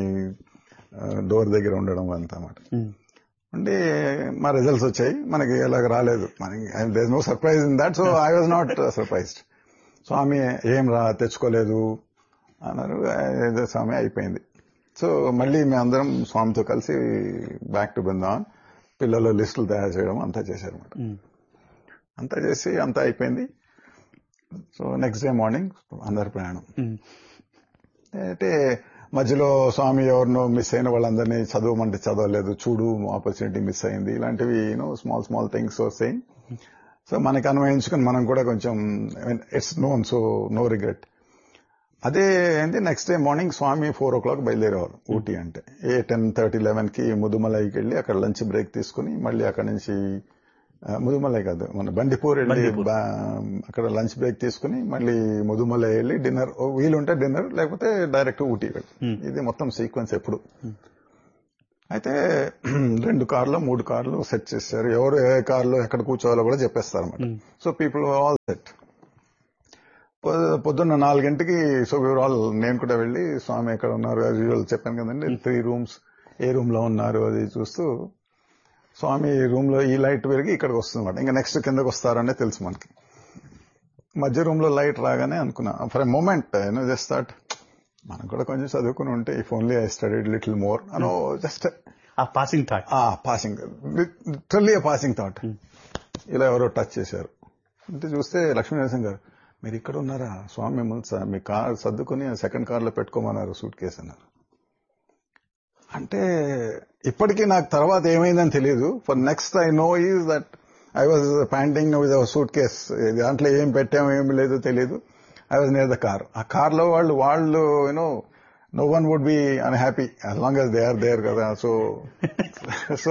door దగ్గర ఉండడం అంతా అన్నమాట అంటే మా రిజల్ట్స్ వచ్చాయి మనకి ఎలాగ రాలేదు మనకి there no surprise in that so I was not surprised Swami ఏం రా తెచ్చుకోలేదు అన్నారు ఏదో స్వామి అయిపోయింది సో మళ్ళీ మేమందరం స్వామితో కలిసి బ్యాక్ టు బృందావన్ పిల్లలు లిస్టులు తయారు చేయడం అంతా చేశారన్నమాట అంతా చేసి అంతా అయిపోయింది సో నెక్స్ట్ డే మార్నింగ్ అందరి ప్రయాణం అంటే మధ్యలో స్వామి ఎవరినో మిస్ అయిన వాళ్ళందరినీ చదవమంటే చదవలేదు చూడు ఆపర్చునిటీ మిస్ అయింది ఇలాంటివి యూనో స్మాల్ స్మాల్ థింగ్స్ వస్తాయి సో మనకి అన్వయించుకుని మనం కూడా కొంచెం it's known so no regret అదే ఏంటి next day morning Swami four o'clock బయలుదేరేవారు ఊటీ అంటే ఏ టెన్ థర్టీ లెవెన్ కి ముదుమలైకి వెళ్ళి అక్కడ లంచ్ బ్రేక్ తీసుకుని మళ్ళీ అక్కడ నుంచి ఆ, ముదుమలై కాదు మన బండిపూర్ వెళ్ళి బండిపూర్. బా- అక్కడ లంచ్ బ్రేక్ తీసుకుని మళ్ళీ ముదుమలై వెళ్ళి డిన్నర్ వీలుంటే డిన్నర్ లేకపోతే డైరెక్ట్ ఊటీ వెళ్ళి Hmm. ఇది మొత్తం సీక్వెన్స్ ఎప్పుడు అయితే రెండు కార్లు మూడు కార్లు సెట్ చేశారు ఎవరు ఏ కార్లో ఎక్కడ కూర్చోవాలో కూడా చెప్పేస్తారు అనమాట సో పీపుల్ ఆల్ సెట్ పొద్దున్న నాలుగింటికి సో వివర్ ఆల్ నేను కూడా వెళ్ళి స్వామి ఎక్కడ ఉన్నారు యాజ్ యూజువల్ చెప్పాను కదండి త్రీ రూమ్స్ ఏ రూమ్ లో ఉన్నారు అది చూస్తూ స్వామి రూమ్ లో ఈ లైట్ పెరిగి ఇక్కడికి వస్తుంది అనమాట ఇంకా నెక్స్ట్ కిందకి వస్తారనే తెలుసు మనకి మధ్య రూమ్ లో లైట్ రాగానే అనుకున్నా for a moment you know just that మనం కూడా కొంచెం చదువుకుని ఉంటే if only I studied little more అనో just a passing thought a passing literally passing thought ఇలా ఎవరో టచ్ చేశారు అంటే చూస్తే లక్ష్మీ నరసింహ గారు మీరు ఇక్కడ ఉన్నారా స్వామి మిమ్మల్ని స- మీ కార్ సర్దుకొని సెకండ్ కార్ లో పెట్టుకోమన్నారు సూట్ కేసు అన్నారు అంటే ఇప్పటికీ నాకు తర్వాత ఏమైందని తెలియదు for next I know is that I was panting with suitcase దాంట్లో ఏం పెట్టామో ఏం లేదు తెలియదు I was near the car ఆ కార్ లో వాళ్ళు వాళ్ళు you know no one would be unhappy as long as they are there కదా so so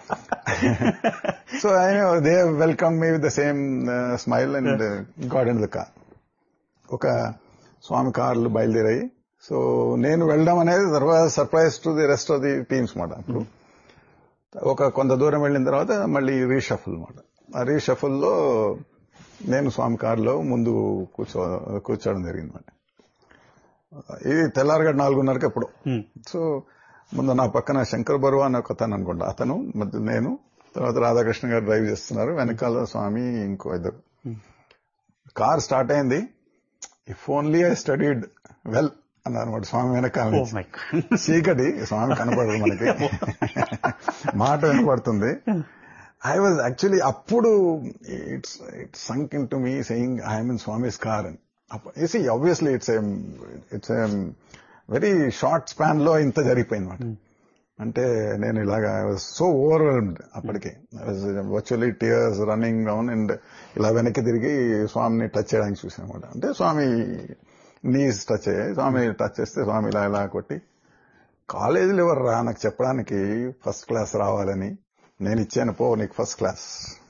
so I know they welcome me with the same smile and god and the car ఒక స్వామి కార్లు బయలుదేరాయి సో నేను వెళ్ళడం అనేది తర్వాత surprise to the rest of the teams మాట అప్పుడు ఒక కొంత దూరం వెళ్ళిన తర్వాత మళ్ళీ రీషఫుల్ మాట ఆ రీషఫుల్ లో నేను స్వామి కారులో ముందు కూర్చో కూర్చోవడం జరిగింది మాట ఇది తెల్లారగడ నాలుగున్నరకి ఎప్పుడు సో ముందు నా పక్కన శంకర్ బరువా అని ఒక అతను అనుకుంటా అతను మధ్య నేను తర్వాత రాధాకృష్ణ గారు డ్రైవ్ చేస్తున్నారు వెనకాల స్వామి ఇంకో ఇద్దరు కార్ స్టార్ట్ అయింది if only I studied well అన్నారు అనమాట స్వామి వెనకాల ఓ నుంచి. మై చీకటి స్వామి కనపడదు మనకి మాట వినపడుతుంది ఐ వాజ్ యాక్చువల్లీ అప్పుడు it's it's sunk into me saying I'm in Swami's car అని see obviously it's it's very short span లో ఇంత జరిగిపోయింది అనమాట అంటే నేను ఇలాగా ఐ వాజ్ సో ఓవర్వెల్మ్డ్ అప్పటికే I was virtually tears running down and ఇలా వెనక్కి తిరిగి స్వామిని టచ్ చేయడానికి చూసాను అనమాట అంటే స్వామి నీస్ టచ్ అయ్యాయి స్వామి టచ్ చేస్తే స్వామి ఇలా ఇలా కొట్టి కాలేజీలో ఎవరు రా నాకు చెప్పడానికి ఫస్ట్ క్లాస్ రావాలని నేను ఇచ్చాను పో నీకు first class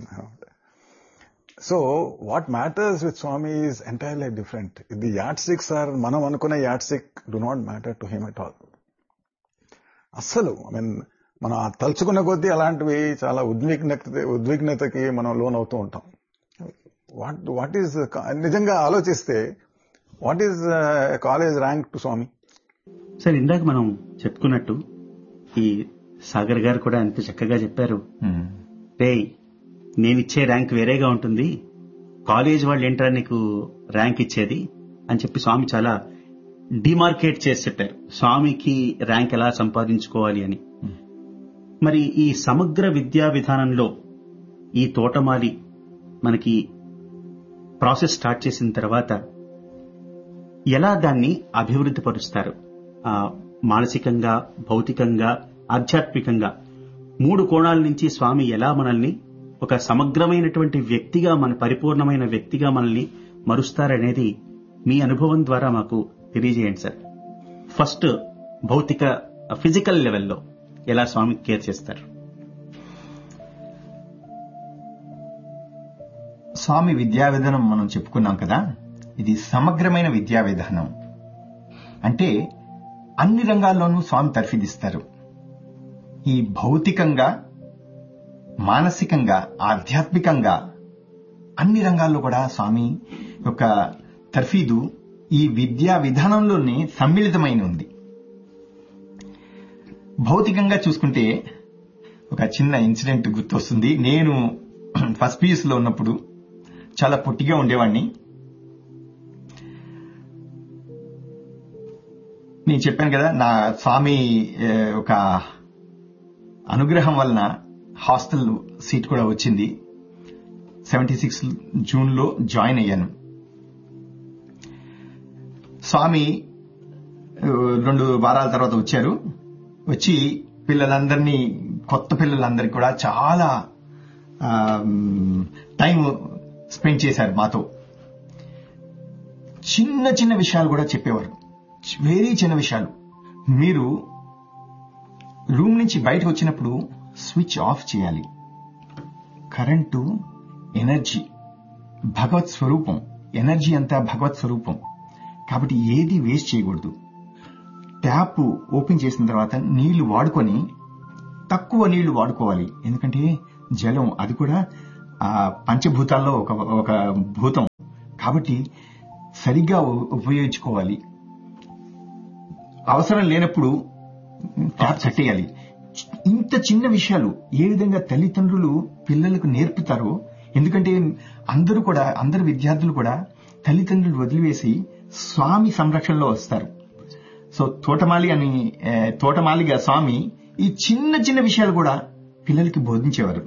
so what matters with Swami is entirely different the ad six are మనం అనుకునే ad sick do not matter to him at all అస్సలు ఐ మీన్ మనం ఆ తలుచుకున్న కొద్దీ అలాంటివి చాలా ఉద్విగ్నత ఉద్విగ్నతకి మనం లోన్ అవుతూ ఉంటాం వాట్ వాట్ ఈజ్ నిజంగా ఆలోచిస్తే what is college rank to Swami sir ఇందాక మనం చెప్పుకున్నట్టు ఈ సాగర్ గారు కూడా ఎంత చక్కగా చెప్పారు రే నేనిచ్చే ర్యాంక్ వేరేగా ఉంటుంది కాలేజ్ వాళ్ళు ఏంట్రా నీకు ర్యాంక్ ఇచ్చేది అని చెప్పి స్వామి చాలా డిమార్కేట్ చేసి చెప్పారు స్వామికి ర్యాంక్ ఎలా సంపాదించుకోవాలి అని మరి ఈ సమగ్ర విద్యా విధానంలో ఈ తోటమాలి మనకి ప్రాసెస్ స్టార్ట్ చేసిన తర్వాత ఎలా దాన్ని అభివృద్ధి పరుస్తారు ఆ, మానసికంగా భౌతికంగా ఆధ్యాత్మికంగా మూడు కోణాల నుంచి స్వామి ఎలా మనల్ని ఒక సమగ్రమైనటువంటి వ్యక్తిగా మన పరిపూర్ణమైన వ్యక్తిగా మనల్ని మరుస్తారనేది మీ అనుభవం ద్వారా మాకు తెలియజేయండి సార్ ఫస్ట్ భౌతిక ఫిజికల్ లెవెల్లో ఎలా స్వామి కేర్ చేస్తారు స్వామి విద్యా విధానం మనం చెప్పుకున్నాం కదా ఇది సమగ్రమైన విద్యా విధానం అంటే అన్ని రంగాల్లోనూ స్వామి తర్ఫీదిస్తారు ఈ భౌతికంగా మానసికంగా ఆధ్యాత్మికంగా అన్ని రంగాల్లో కూడా స్వామి యొక్క తర్ఫీదు ఈ విద్యా విధానంలోనే సమ్మిళితమైన ఉంది భౌతికంగా చూసుకుంటే ఒక చిన్న ఇన్సిడెంట్ గుర్తొస్తుంది నేను ఫస్ట్ పీయూస్ లో ఉన్నప్పుడు చాలా పొట్టిగా ఉండేవాడిని నేను చెప్పాను కదా నా స్వామి ఏ, ఒక అనుగ్రహం వలన హాస్టల్ సీట్ కూడా వచ్చింది సెవెంటీ సిక్స్ జూన్ లో జాయిన్ అయ్యాను స్వామి ఆ, రెండు వారాల తర్వాత వచ్చారు వచ్చి పిల్లలందరినీ కొత్త పిల్లలందరికీ కూడా చాలా టైం స్పెండ్ చేశారు మాతో చిన్న చిన్న విషయాలు కూడా చెప్పేవారు వెరీ చిన్న విషయాలు మీరు రూమ్ నుంచి బయటకు వచ్చినప్పుడు స్విచ్ ఆఫ్ చేయాలి కరెంటు ఎనర్జీ భగవత్ స్వరూపం ఎనర్జీ అంతా భగవత్ స్వరూపం కాబట్టి ఏది వేస్ట్ చేయకూడదు ట్యాప్ ఓపెన్ చేసిన తర్వాత నీళ్లు వాడుకొని తక్కువ నీళ్లు వాడుకోవాలి ఎందుకంటే జలం అది కూడా ఆ పంచభూతాల్లో ఒక ఒక భూతం కాబట్టి సరిగ్గా ఉ- ఉపయోగించుకోవాలి అవసరం లేనప్పుడు ట్యాప్ కట్టేయాలి ఇంత చిన్న విషయాలు ఏ విధంగా తల్లిదండ్రులు పిల్లలకు నేర్పుతారో ఎందుకంటే అందరూ కూడా అందరు విద్యార్థులు కూడా తల్లిదండ్రులు వదిలివేసి స్వామి సంరక్షణలో వస్తారు సో తోటమాలి అని ఏ, తోటమాలిగా స్వామి ఈ చిన్న చిన్న విషయాలు కూడా పిల్లలకి బోధించేవారు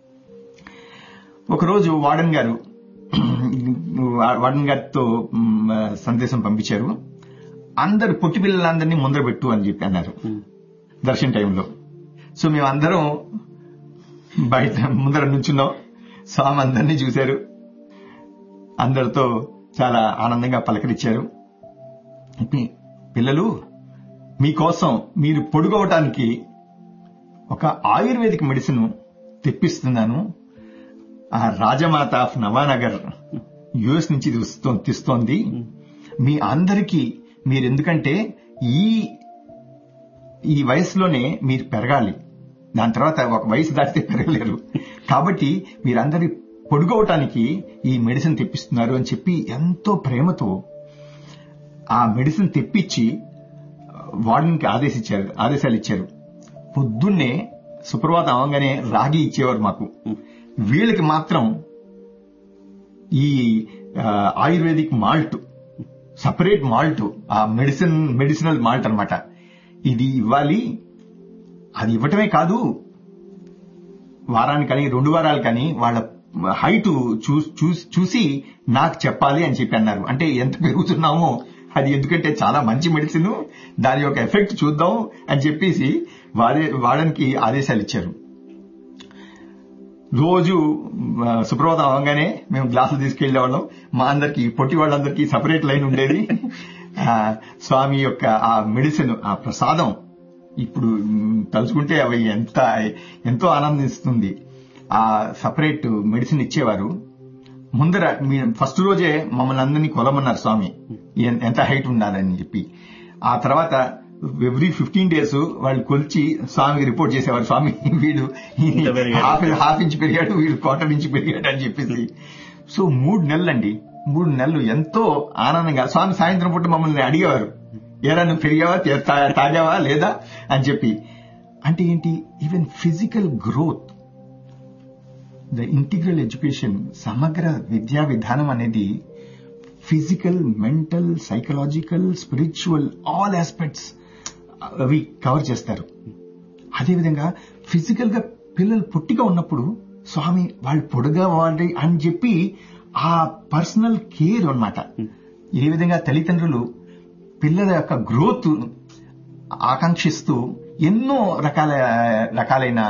ఒకరోజు వార్డెన్ గారు వార్డెన్ గారితో మ్, సందేశం పంపించారు అందరు పొట్టి పిల్లలందరినీ ముందర పెట్టు అని చెప్పి అన్నారు దర్శన టైంలో సో మేము అందరం బయట ముందర నుంచున్నాం స్వామి అందరినీ చూశారు అందరితో చాలా ఆనందంగా పలకరించారు "పి- పిల్లలు మీకోసం మీరు పొడుగవటానికి ఒక ఆయుర్వేదిక్ మెడిసిన్ తెప్పిస్తున్నాను ఆ రాజమాత ఆఫ్ నవానగర్ యుఎస్ నుంచి తెస్తో- తెస్తోంది మీ అందరికీ మీరు ఎందుకంటే ఈ ఈ వయసులోనే మీరు పెరగాలి దాని తర్వాత ఒక వయసు దాటితే పెరగలేరు కాబట్టి మీరందరి పొడుగవటానికి ఈ మెడిసిన్ తెప్పిస్తున్నారు అని చెప్పి ఎంతో ప్రేమతో ఆ మెడిసిన్ తెప్పించి వార్డెన్కి ఆదేశించారు ఆదేశాలు ఇచ్చారు పొద్దున్నే సుప్రభాతం అవగానే రాగి ఇచ్చేవారు మాకు వీళ్ళకి మాత్రం ఈ ఆ, ఆయుర్వేదిక్ మాల్ట్ సపరేట్ మాల్ట్ ఆ మెడిసిన్ మెడిసినల్ మాల్ట్ అన్నమాట ఇది ఇవ్వాలి అది ఇవ్వటమే కాదు వారానికి కానీ రెండు వారాలు కానీ వాళ్ళ హైట్ చూసి నాకు చెప్పాలి అని చెప్పి అన్నారు అంటే ఎంత పెరుగుతున్నామో అది ఎందుకంటే చాలా మంచి మెడిసిన్ దాని యొక్క ఎఫెక్ట్ చూద్దాం అని చెప్పేసి వాడే వాడడానికి ఆదేశాలు ఇచ్చారు రోజు ఆ, సుప్రభాతం అవగానే మేము గ్లాసులు తీసుకెళ్లేవాళ్ళం మా అందరికి పొట్టి వాళ్ళందరికీ సపరేట్ లైన్ ఉండేది ఆ, స్వామి యొక్క ఆ మెడిసిన్ ఆ ప్రసాదం ఇప్పుడు మ్, తలుచుకుంటే అవి ఎంత ఎంతో ఆనందిస్తుంది ఆ సపరేట్ మెడిసిన్ ఇచ్చేవారు ముందర మీ ఫస్ట్ రోజే మమ్మల్ని అందరినీ కొలమన్నారు స్వామి ఎన్- ఎంత హైట్ ఉండాలని చెప్పి ఆ తర్వాత ఎవ్రీ ఫిఫ్టీన్ డేస్ వాళ్ళు కొలిచి స్వామికి రిపోర్ట్ చేసేవారు స్వామి వీడు ఇంత పెరిగాడు. హాఫ్ హాఫ్ ఇంచ్ పెరిగాడు వీడు క్వార్టర్ ఇంచ్ పెరిగాడు అని చెప్పేసి సో మూడు నెలలండి మూడు నెలలు ఎంతో ఆనందంగా స్వామి సాయంత్రం పూట మమ్మల్ని అడిగేవారు ఏరా నువ్వు పెరిగావా తే- తా- తాగావా లేదా అని చెప్పి అంటే ఏంటి even physical growth the integral education సమగ్ర విద్యా విధానం అనేది physical mental psychological spiritual all aspects అవి కవర్ చేస్తారు అదేవిధంగా ఫిజికల్ గా పిల్లలు పొట్టిగా ఉన్నప్పుడు స్వామి వాళ్ళు పొడుగా వాళ్ళు అని చెప్పి ఆ పర్సనల్ కేర్ అన్నమాట ఏ విధంగా తల్లిదండ్రులు పిల్లల యొక్క గ్రోత్ ఆకాంక్షిస్తూ ఎన్నో రకాల రకాలైన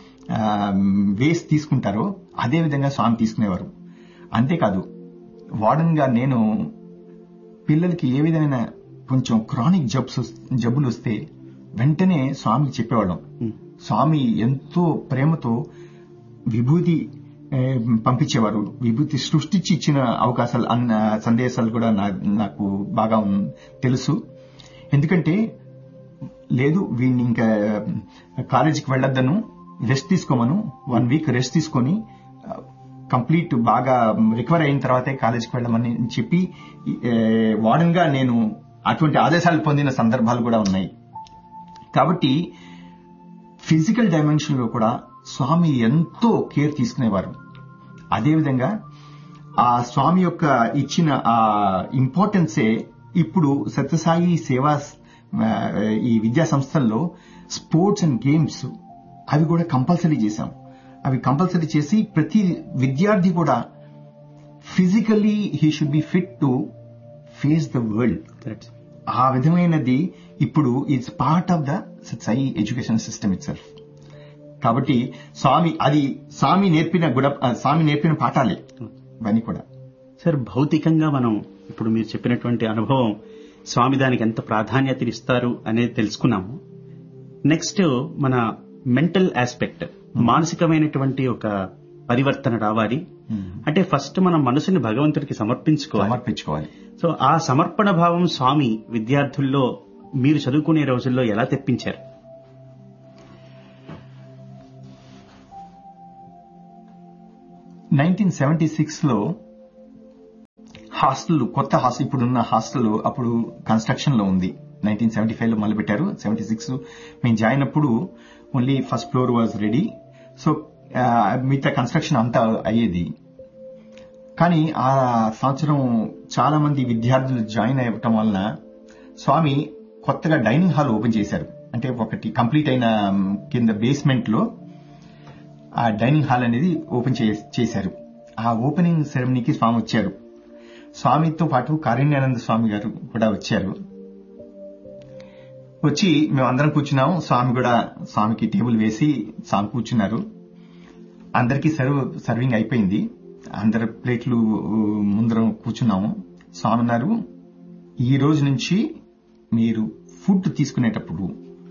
వేస్ తీసుకుంటారో అదే విధంగా స్వామి తీసుకునేవారు అంతేకాదు వార్డెన్ గా నేను పిల్లలకి ఏ విధమైన కొంచెం క్రానిక్ జబ్స్ జబ్బులు వస్తే వెంటనే స్వామికి చెప్పేవాళ్ళం స్వామి ఎంతో ప్రేమతో విభూతి ఏ, పంపించేవారు విభూతి సృష్టించి ఇచ్చిన అవకాశాలు అన్న సందేశాలు కూడా నా- నాకు బాగా ఉన్- తెలుసు ఎందుకంటే లేదు వీడిని ఇంకా కాలేజీకి వెళ్ళొద్దను రెస్ట్ తీసుకోమను వన్ వీక్ రెస్ట్ తీసుకొని కంప్లీట్ బాగా రికవర్ అయిన తర్వాతే కాలేజీకి వెళ్ళమని చెప్పి వార్డెన్ గా నేను అటువంటి ఆదేశాలు పొందిన సందర్భాలు కూడా ఉన్నాయి కాబట్టి ఫిజికల్ డైమెన్షన్ లో కూడా స్వామి ఎంతో కేర్ తీసుకునేవారు అదేవిధంగా ఆ స్వామి యొక్క ఇచ్చిన ఆ ఇంపార్టెన్సే ఇప్పుడు సత్యసాయి సేవా ఆ, ఈ విద్యా సంస్థల్లో స్పోర్ట్స్ అండ్ గేమ్స్ అవి కూడా కంపల్సరీ చేశాం అవి కంపల్సరీ చేసి ప్రతి విద్యార్థి కూడా physically he should be fit to face the world Correct. ఆ విధమైనది ఇప్పుడు it's part of the Sai education system itself కాబట్టి స్వామి అది స్వామి నేర్పిన గుణ ఆ, స్వామి నేర్పిన పాఠాలే ఇవన్నీ కూడా సార్ భౌతికంగా మనం ఇప్పుడు మీరు చెప్పినటువంటి అనుభవం స్వామి దానికి ఎంత ప్రాధాన్యత ఇస్తారు అనేది తెలుసుకున్నాము నెక్స్ట్ మన మెంటల్ ఆస్పెక్ట్ మానసికమైనటువంటి ఒక పరివర్తన రావాలి అంటే ఫస్ట్ మన మనసుని భగవంతుడికి సమర్పించుకోవాలి సమర్పించుకోవాలి సో ఆ సమర్పణ భావం స్వామి విద్యార్థుల్లో మీరు చదువుకునే రోజుల్లో ఎలా తెప్పించారు నైన్టీన్ సెవెంటీ సిక్స్ లో హాస్టల్ కొత్త హాస్టల్ ఇప్పుడున్న హాస్టల్ అప్పుడు కన్స్ట్రక్షన్ లో ఉంది నైన్టీన్ సెవెంటీ ఫైవ్ లో మొదలు పెట్టారు సెవెంటీ సిక్స్ మేము జాయిన్ అప్పుడు only first floor was ready so మిగతా కన్స్ట్రక్షన్ అంతా అయ్యేది కానీ ఆ సంవత్సరం చాలా మంది విద్యార్థులు జాయిన్ అవ్వటం వలన స్వామి కొత్తగా డైనింగ్ హాల్ ఓపెన్ చేశారు అంటే ఒకటి కంప్లీట్ అయిన మ్, కింద బేస్మెంట్ లో ఆ డైనింగ్ హాల్ అనేది ఓపెన్ చే- చేశారు ఆ ఓపెనింగ్ సెరమనీకి స్వామి వచ్చారు స్వామితో పాటు కారుణ్యానంద స్వామి గారు కూడా వచ్చారు వచ్చి మేము అందరం కూర్చున్నాము స్వామి కూడా స్వామికి టేబుల్ వేసి స్వామి కూర్చున్నారు అందరికీ సర్వ్ సర్వింగ్ అయిపోయింది అందరి ప్లేట్లు ముందర కూర్చున్నాము స్వామి అన్నారు ఈ రోజు నుంచి మీరు ఫుడ్ తీసుకునేటప్పుడు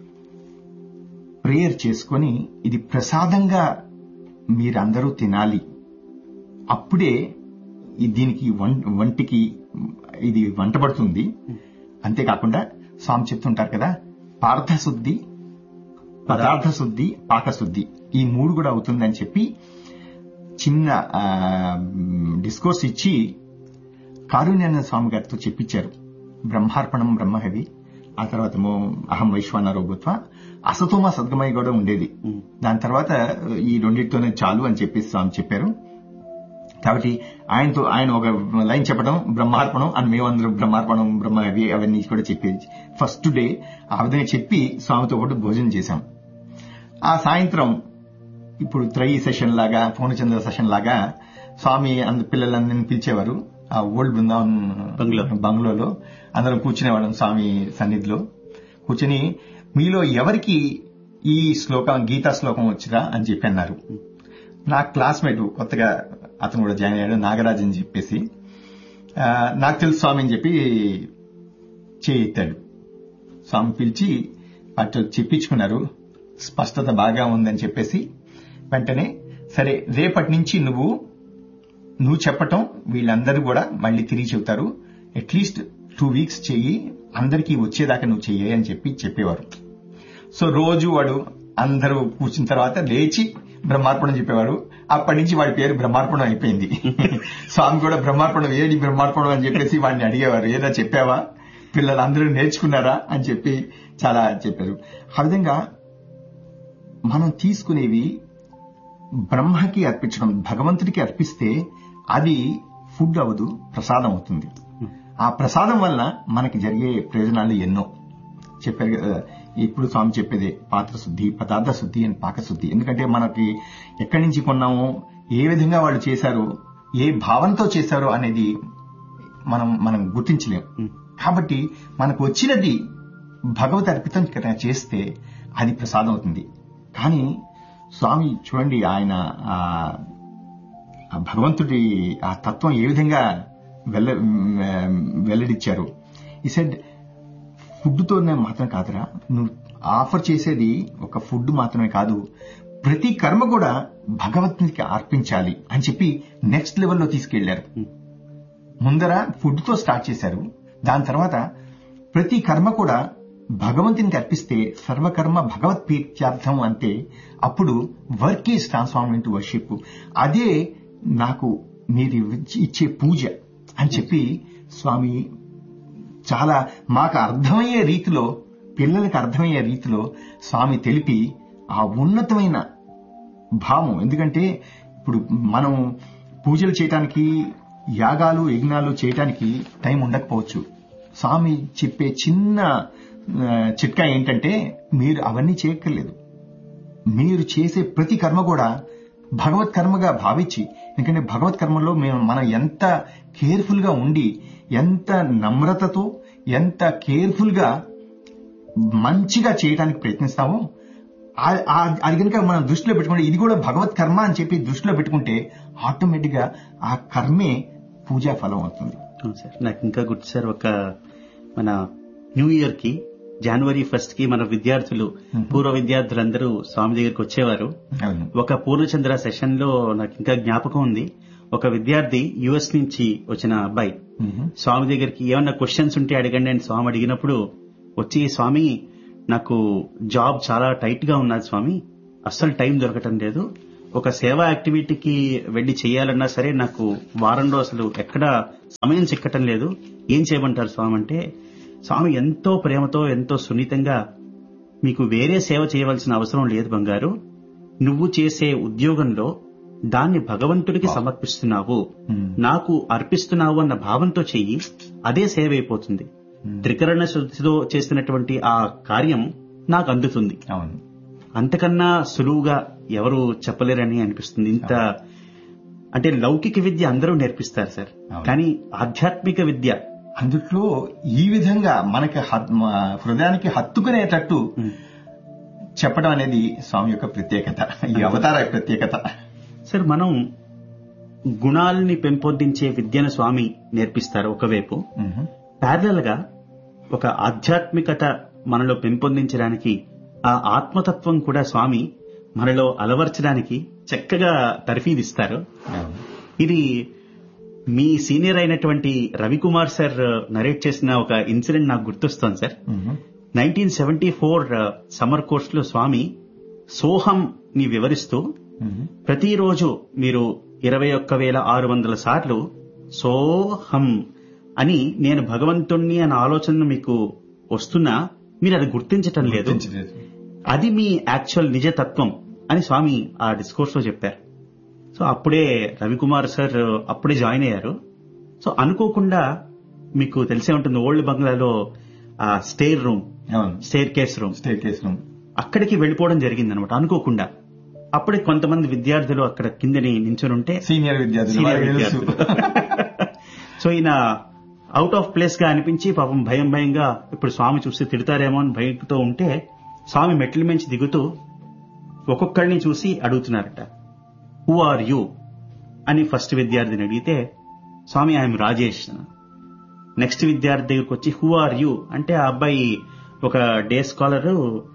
ప్రేయర్ చేసుకొని ఇది ప్రసాదంగా మీరందరూ తినాలి అప్పుడే ఈ దీనికి వం- వంటికి ఇది వంట పడుతుంది అంతేకాకుండా స్వామి చెప్తుంటారు కదా పార్థశుద్ధి పదార్థ శుద్ధి పాకశుద్ధి ఈ మూడు కూడా అవుతుందని చెప్పి చిన్న డిస్కోర్స్ ఇచ్చి కారుణ్యానంద స్వామి గారితో చెప్పించారు బ్రహ్మార్పణం బ్రహ్మహవి ఆ తర్వాత ఏమో అహం వైశ్వానరో భూత్వ అసతోమ సద్గమయ కూడా ఉండేది దాని తర్వాత ఈ రెండింటితోనే చాలు అని చెప్పేసి స్వామి చెప్పారు కాబట్టి ఆయనతో ఆయన ఒక లైన్ చెప్పడం బ్రహ్మార్పణం అని మేమందరం బ్రహ్మార్పణం బ్రహ్మ అవి అవన్నీ కూడా చెప్పేది ఫస్ట్ డే ఆ విధంగా చెప్పి స్వామితో పాటు భోజనం చేశాం ఆ సాయంత్రం ఇప్పుడు త్రయీ సెషన్ లాగా పూర్ణచంద్ర సెషన్ లాగా స్వామి అంద పిల్లలందరినీ పిలిచేవారు ఆ ఓల్డ్ బృందావన్ బంగ్లో. బంగ్లోలో అందరం కూర్చునేవాళ్ళం స్వామి సన్నిధిలో కూర్చుని మీలో ఎవరికి ఈ శ్లోకం గీతా శ్లోకం వచ్చిరా అని చెప్పి అన్నారు నా క్లాస్మేట్ కొత్తగా అతను కూడా జాయిన్ అయ్యాడు నాగరాజ్ అని చెప్పేసి ఆ, నాకు తెలుసు స్వామి అని చెప్పి చేయి ఎత్తాడు స్వామి పిలిచి అటు చెప్పించుకున్నారు స్పష్టత బాగా ఉందని చెప్పేసి వెంటనే సరే రేపటి నుంచి నువ్వు నువ్వు చెప్పటం వీళ్ళందరూ కూడా మళ్ళీ తిరిగి చెబుతారు అట్లీస్ట్ టూ వీక్స్ చెయ్యి అందరికీ వచ్చేదాకా నువ్వు చెయ్యి అని చెప్పి చెప్పేవారు సో రోజు వాడు అందరూ కూర్చున్న తర్వాత లేచి బ్రహ్మార్పణం చెప్పేవాడు అప్పటి నుంచి వాడి పేరు బ్రహ్మార్పణం అయిపోయింది స్వామి కూడా బ్రహ్మార్పణం ఏడి బ్రహ్మార్పణం అని చెప్పేసి వాడిని అడిగేవారు ఏదో చెప్పావా పిల్లలందరూ నేర్చుకున్నారా అని చెప్పి చాలా చెప్పారు ఆ విధంగా మనం తీసుకునేవి బ్రహ్మకి అర్పించడం భగవంతుడికి అర్పిస్తే అది ఫుడ్ అవ్వదు ప్రసాదం అవుతుంది ఆ ప్రసాదం వల్ల మనకి జరిగే ప్రయోజనాలు ఎన్నో చెప్పారు కదా ఇప్పుడు స్వామి చెప్పేదే పాత్ర శుద్ధి పదార్థ శుద్ధి అండ్ పాక శుద్ధి ఎందుకంటే మనకి ఎక్కడి నుంచి కొన్నామో ఏ విధంగా వాళ్ళు చేశారో ఏ భావంతో చేశారో అనేది మనం మనం గుర్తించలేం కాబట్టి మనకు వచ్చినది భగవత్ అర్పితం కనుక చేస్తే అది ప్రసాదం అవుతుంది కానీ స్వామి చూడండి ఆయన ఆ ఆ భగవంతుడి ఆ తత్వం ఏ విధంగా వెల్ల వెల్లడిచ్చారు ఈ సెడ్ ఫుడ్తోనే మాత్రం కాదురా నువ్వు ఆఫర్ చేసేది ఒక ఫుడ్ మాత్రమే కాదు ప్రతి కర్మ కూడా భగవంతునికి అర్పించాలి అని చెప్పి నెక్స్ట్ లెవెల్లో తీసుకెళ్లారు ముందర ఫుడ్ తో స్టార్ట్ చేశారు దాని తర్వాత ప్రతి కర్మ కూడా భగవంతునికి అర్పిస్తే సర్వకర్మ భగవత్ ప్రీత్యార్థం అంటే అప్పుడు work is transform into worship అదే నాకు మీరు ఇచ్చే పూజ అని చెప్పి స్వామి చాలా మాకు అర్థమయ్యే రీతిలో పిల్లలకు అర్థమయ్యే రీతిలో స్వామి తెలిపి ఆ ఉన్నతమైన భావం ఎందుకంటే ఇప్పుడు మనం పూజలు చేయటానికి యాగాలు యజ్ఞాలు చేయటానికి టైం ఉండకపోవచ్చు స్వామి చెప్పే చిన్న ఆ, చిట్కా ఏంటంటే మీరు అవన్నీ చేయక్కర్లేదు మీరు చేసే ప్రతి కర్మ కూడా భగవత్ కర్మగా భావించి ఎందుకంటే భగవత్ కర్మలో మేము మనం ఎంత కేర్ఫుల్ గా ఉండి ఎంత నమ్రతతో ఎంత కేర్ఫుల్ గా మంచిగా చేయడానికి ప్రయత్నిస్తామో ఆ- ఆ- అది కనుక మనం దృష్టిలో పెట్టుకుంటే ఇది కూడా భగవత్ కర్మ అని చెప్పి దృష్టిలో పెట్టుకుంటే ఆటోమేటిక్ గా ఆ కర్మే పూజా ఫలం అవుతుంది అవును సార్ నాకు ఇంకా గుర్తు సార్ ఒక మన న్యూ ఇయర్ కి జనవరి ఫస్ట్ కి మన విద్యార్థులు పూర్వ విద్యార్థులందరూ స్వామి దగ్గరికి వచ్చేవారు అవును ఒక పూర్ణచంద్ర సెషన్ లో నాకు ఇంకా జ్ఞాపకం ఉంది ఒక విద్యార్థి యుఎస్ నుంచి వచ్చిన అబ్బాయి మ్మ్. స్వామి దగ్గరికి ఏమన్నా క్వశ్చన్స్ ఉంటే అడగండి అని స్వామి అడిగినప్పుడు వచ్చి స్వామి నాకు జాబ్ చాలా టైట్ గా ఉన్నది స్వామి అస్సలు టైం దొరకటం లేదు ఒక సేవా యాక్టివిటీకి వెళ్లి చేయాలన్నా సరే నాకు వారం రోజులు ఎక్కడ సమయం చిక్కటం లేదు ఏం చేయమంటారు స్వామి అంటే స్వామి ఎంతో ప్రేమతో ఎంతో సున్నితంగా మీకు వేరే సేవ చేయవలసిన అవసరం లేదు బంగారు నువ్వు చేసే ఉద్యోగంలో దాన్ని భగవంతుడికి సమర్పిస్తున్నావు నాకు అర్పిస్తున్నావు అన్న భావంతో చెయ్యి అదే సేవ అయిపోతుంది త్రికరణ శుద్ధితో చేసినటువంటి ఆ కార్యం నాకు అందుతుంది అవును అంతకన్నా సులువుగా ఎవరు చెప్పలేరని అనిపిస్తుంది ఇంత అంటే లౌకిక విద్య అందరూ నేర్పిస్తారు సార్ అవును. కానీ ఆధ్యాత్మిక విద్య అందుట్లో ఈ విధంగా మనకి హత్- మా హృదయానికి హత్తుకునేటట్టు చెప్పడం అనేది స్వామి యొక్క ప్రత్యేకత ఈ అవతార ప్రత్యేకత సార్ మనం గుణాలని పెంపొందించే విద్యను స్వామి నేర్పిస్తారు ఒకవైపు మ్మ్. ప్యారలల్ గా ఒక ఆధ్యాత్మికత మనలో పెంపొందించడానికి ఆ ఆత్మతత్వం కూడా స్వామి మనలో అలవర్చడానికి చక్కగా తర్ఫీదిస్తారు అవును. ఇది మీ సీనియర్ అయినటువంటి రవికుమార్ సార్ నరేట్ చేసిన ఒక ఇన్సిడెంట్ నాకు గుర్తొస్తోంది సార్ మ్మ్. Nineteen seventy four summer course లో స్వామి సోహం ని వివరిస్తూ మ్మ్. ప్రతిరోజు మీరు ఇరవై ఒక్క వేల ఆరు వందల సార్లు సోహం అని నేను భగవంతుణ్ణి అన్న ఆలోచన మీకు వస్తున్నా మీరు అది గుర్తించటం లేదు గుర్తించలేదు. అది మీ యాక్చువల్ నిజతత్వం అని స్వామి ఆ డిస్కోర్స్ లో చెప్పారు సో అప్పుడే రవికుమార్ సార్ అప్పుడే జాయిన్ అయ్యారు సో అనుకోకుండా మీకు తెలిసే ఉంటుంది ఓల్డ్ బంగ్లాలో ఆ స్టేర్ రూమ్ అవును staircase room staircase room అక్కడికి వెళ్ళిపోవడం జరిగింది అనమాట అనుకోకుండా అప్పుడే కొంతమంది విద్యార్థులు అక్కడ కిందని నించుని ఉంటే సీనియర్ విద్యార్థులు సీనియర్ వాళ్ళకి తెలుసు. విద్యార్థులు. సో ఈయన అవుట్ ఆఫ్ ప్లేస్ గా అనిపించి పాపం భయం భయంగా ఇప్పుడు స్వామి చూస్తే తిడతారేమో అని భయంతో ఉంటే స్వామి మెట్ల మించి దిగుతూ ఒక్కొక్కరిని చూసి అడుగుతున్నారట హూ ఆర్ యూ అని ఫస్ట్ విద్యార్థిని అడిగితే స్వామి ఐఎమ్ రాజేష్ నెక్స్ట్ విద్యార్థి దగ్గరికి వచ్చి హూ ఆర్ యూ అంటే ఆ అబ్బాయి ఒక డే స్కాలర్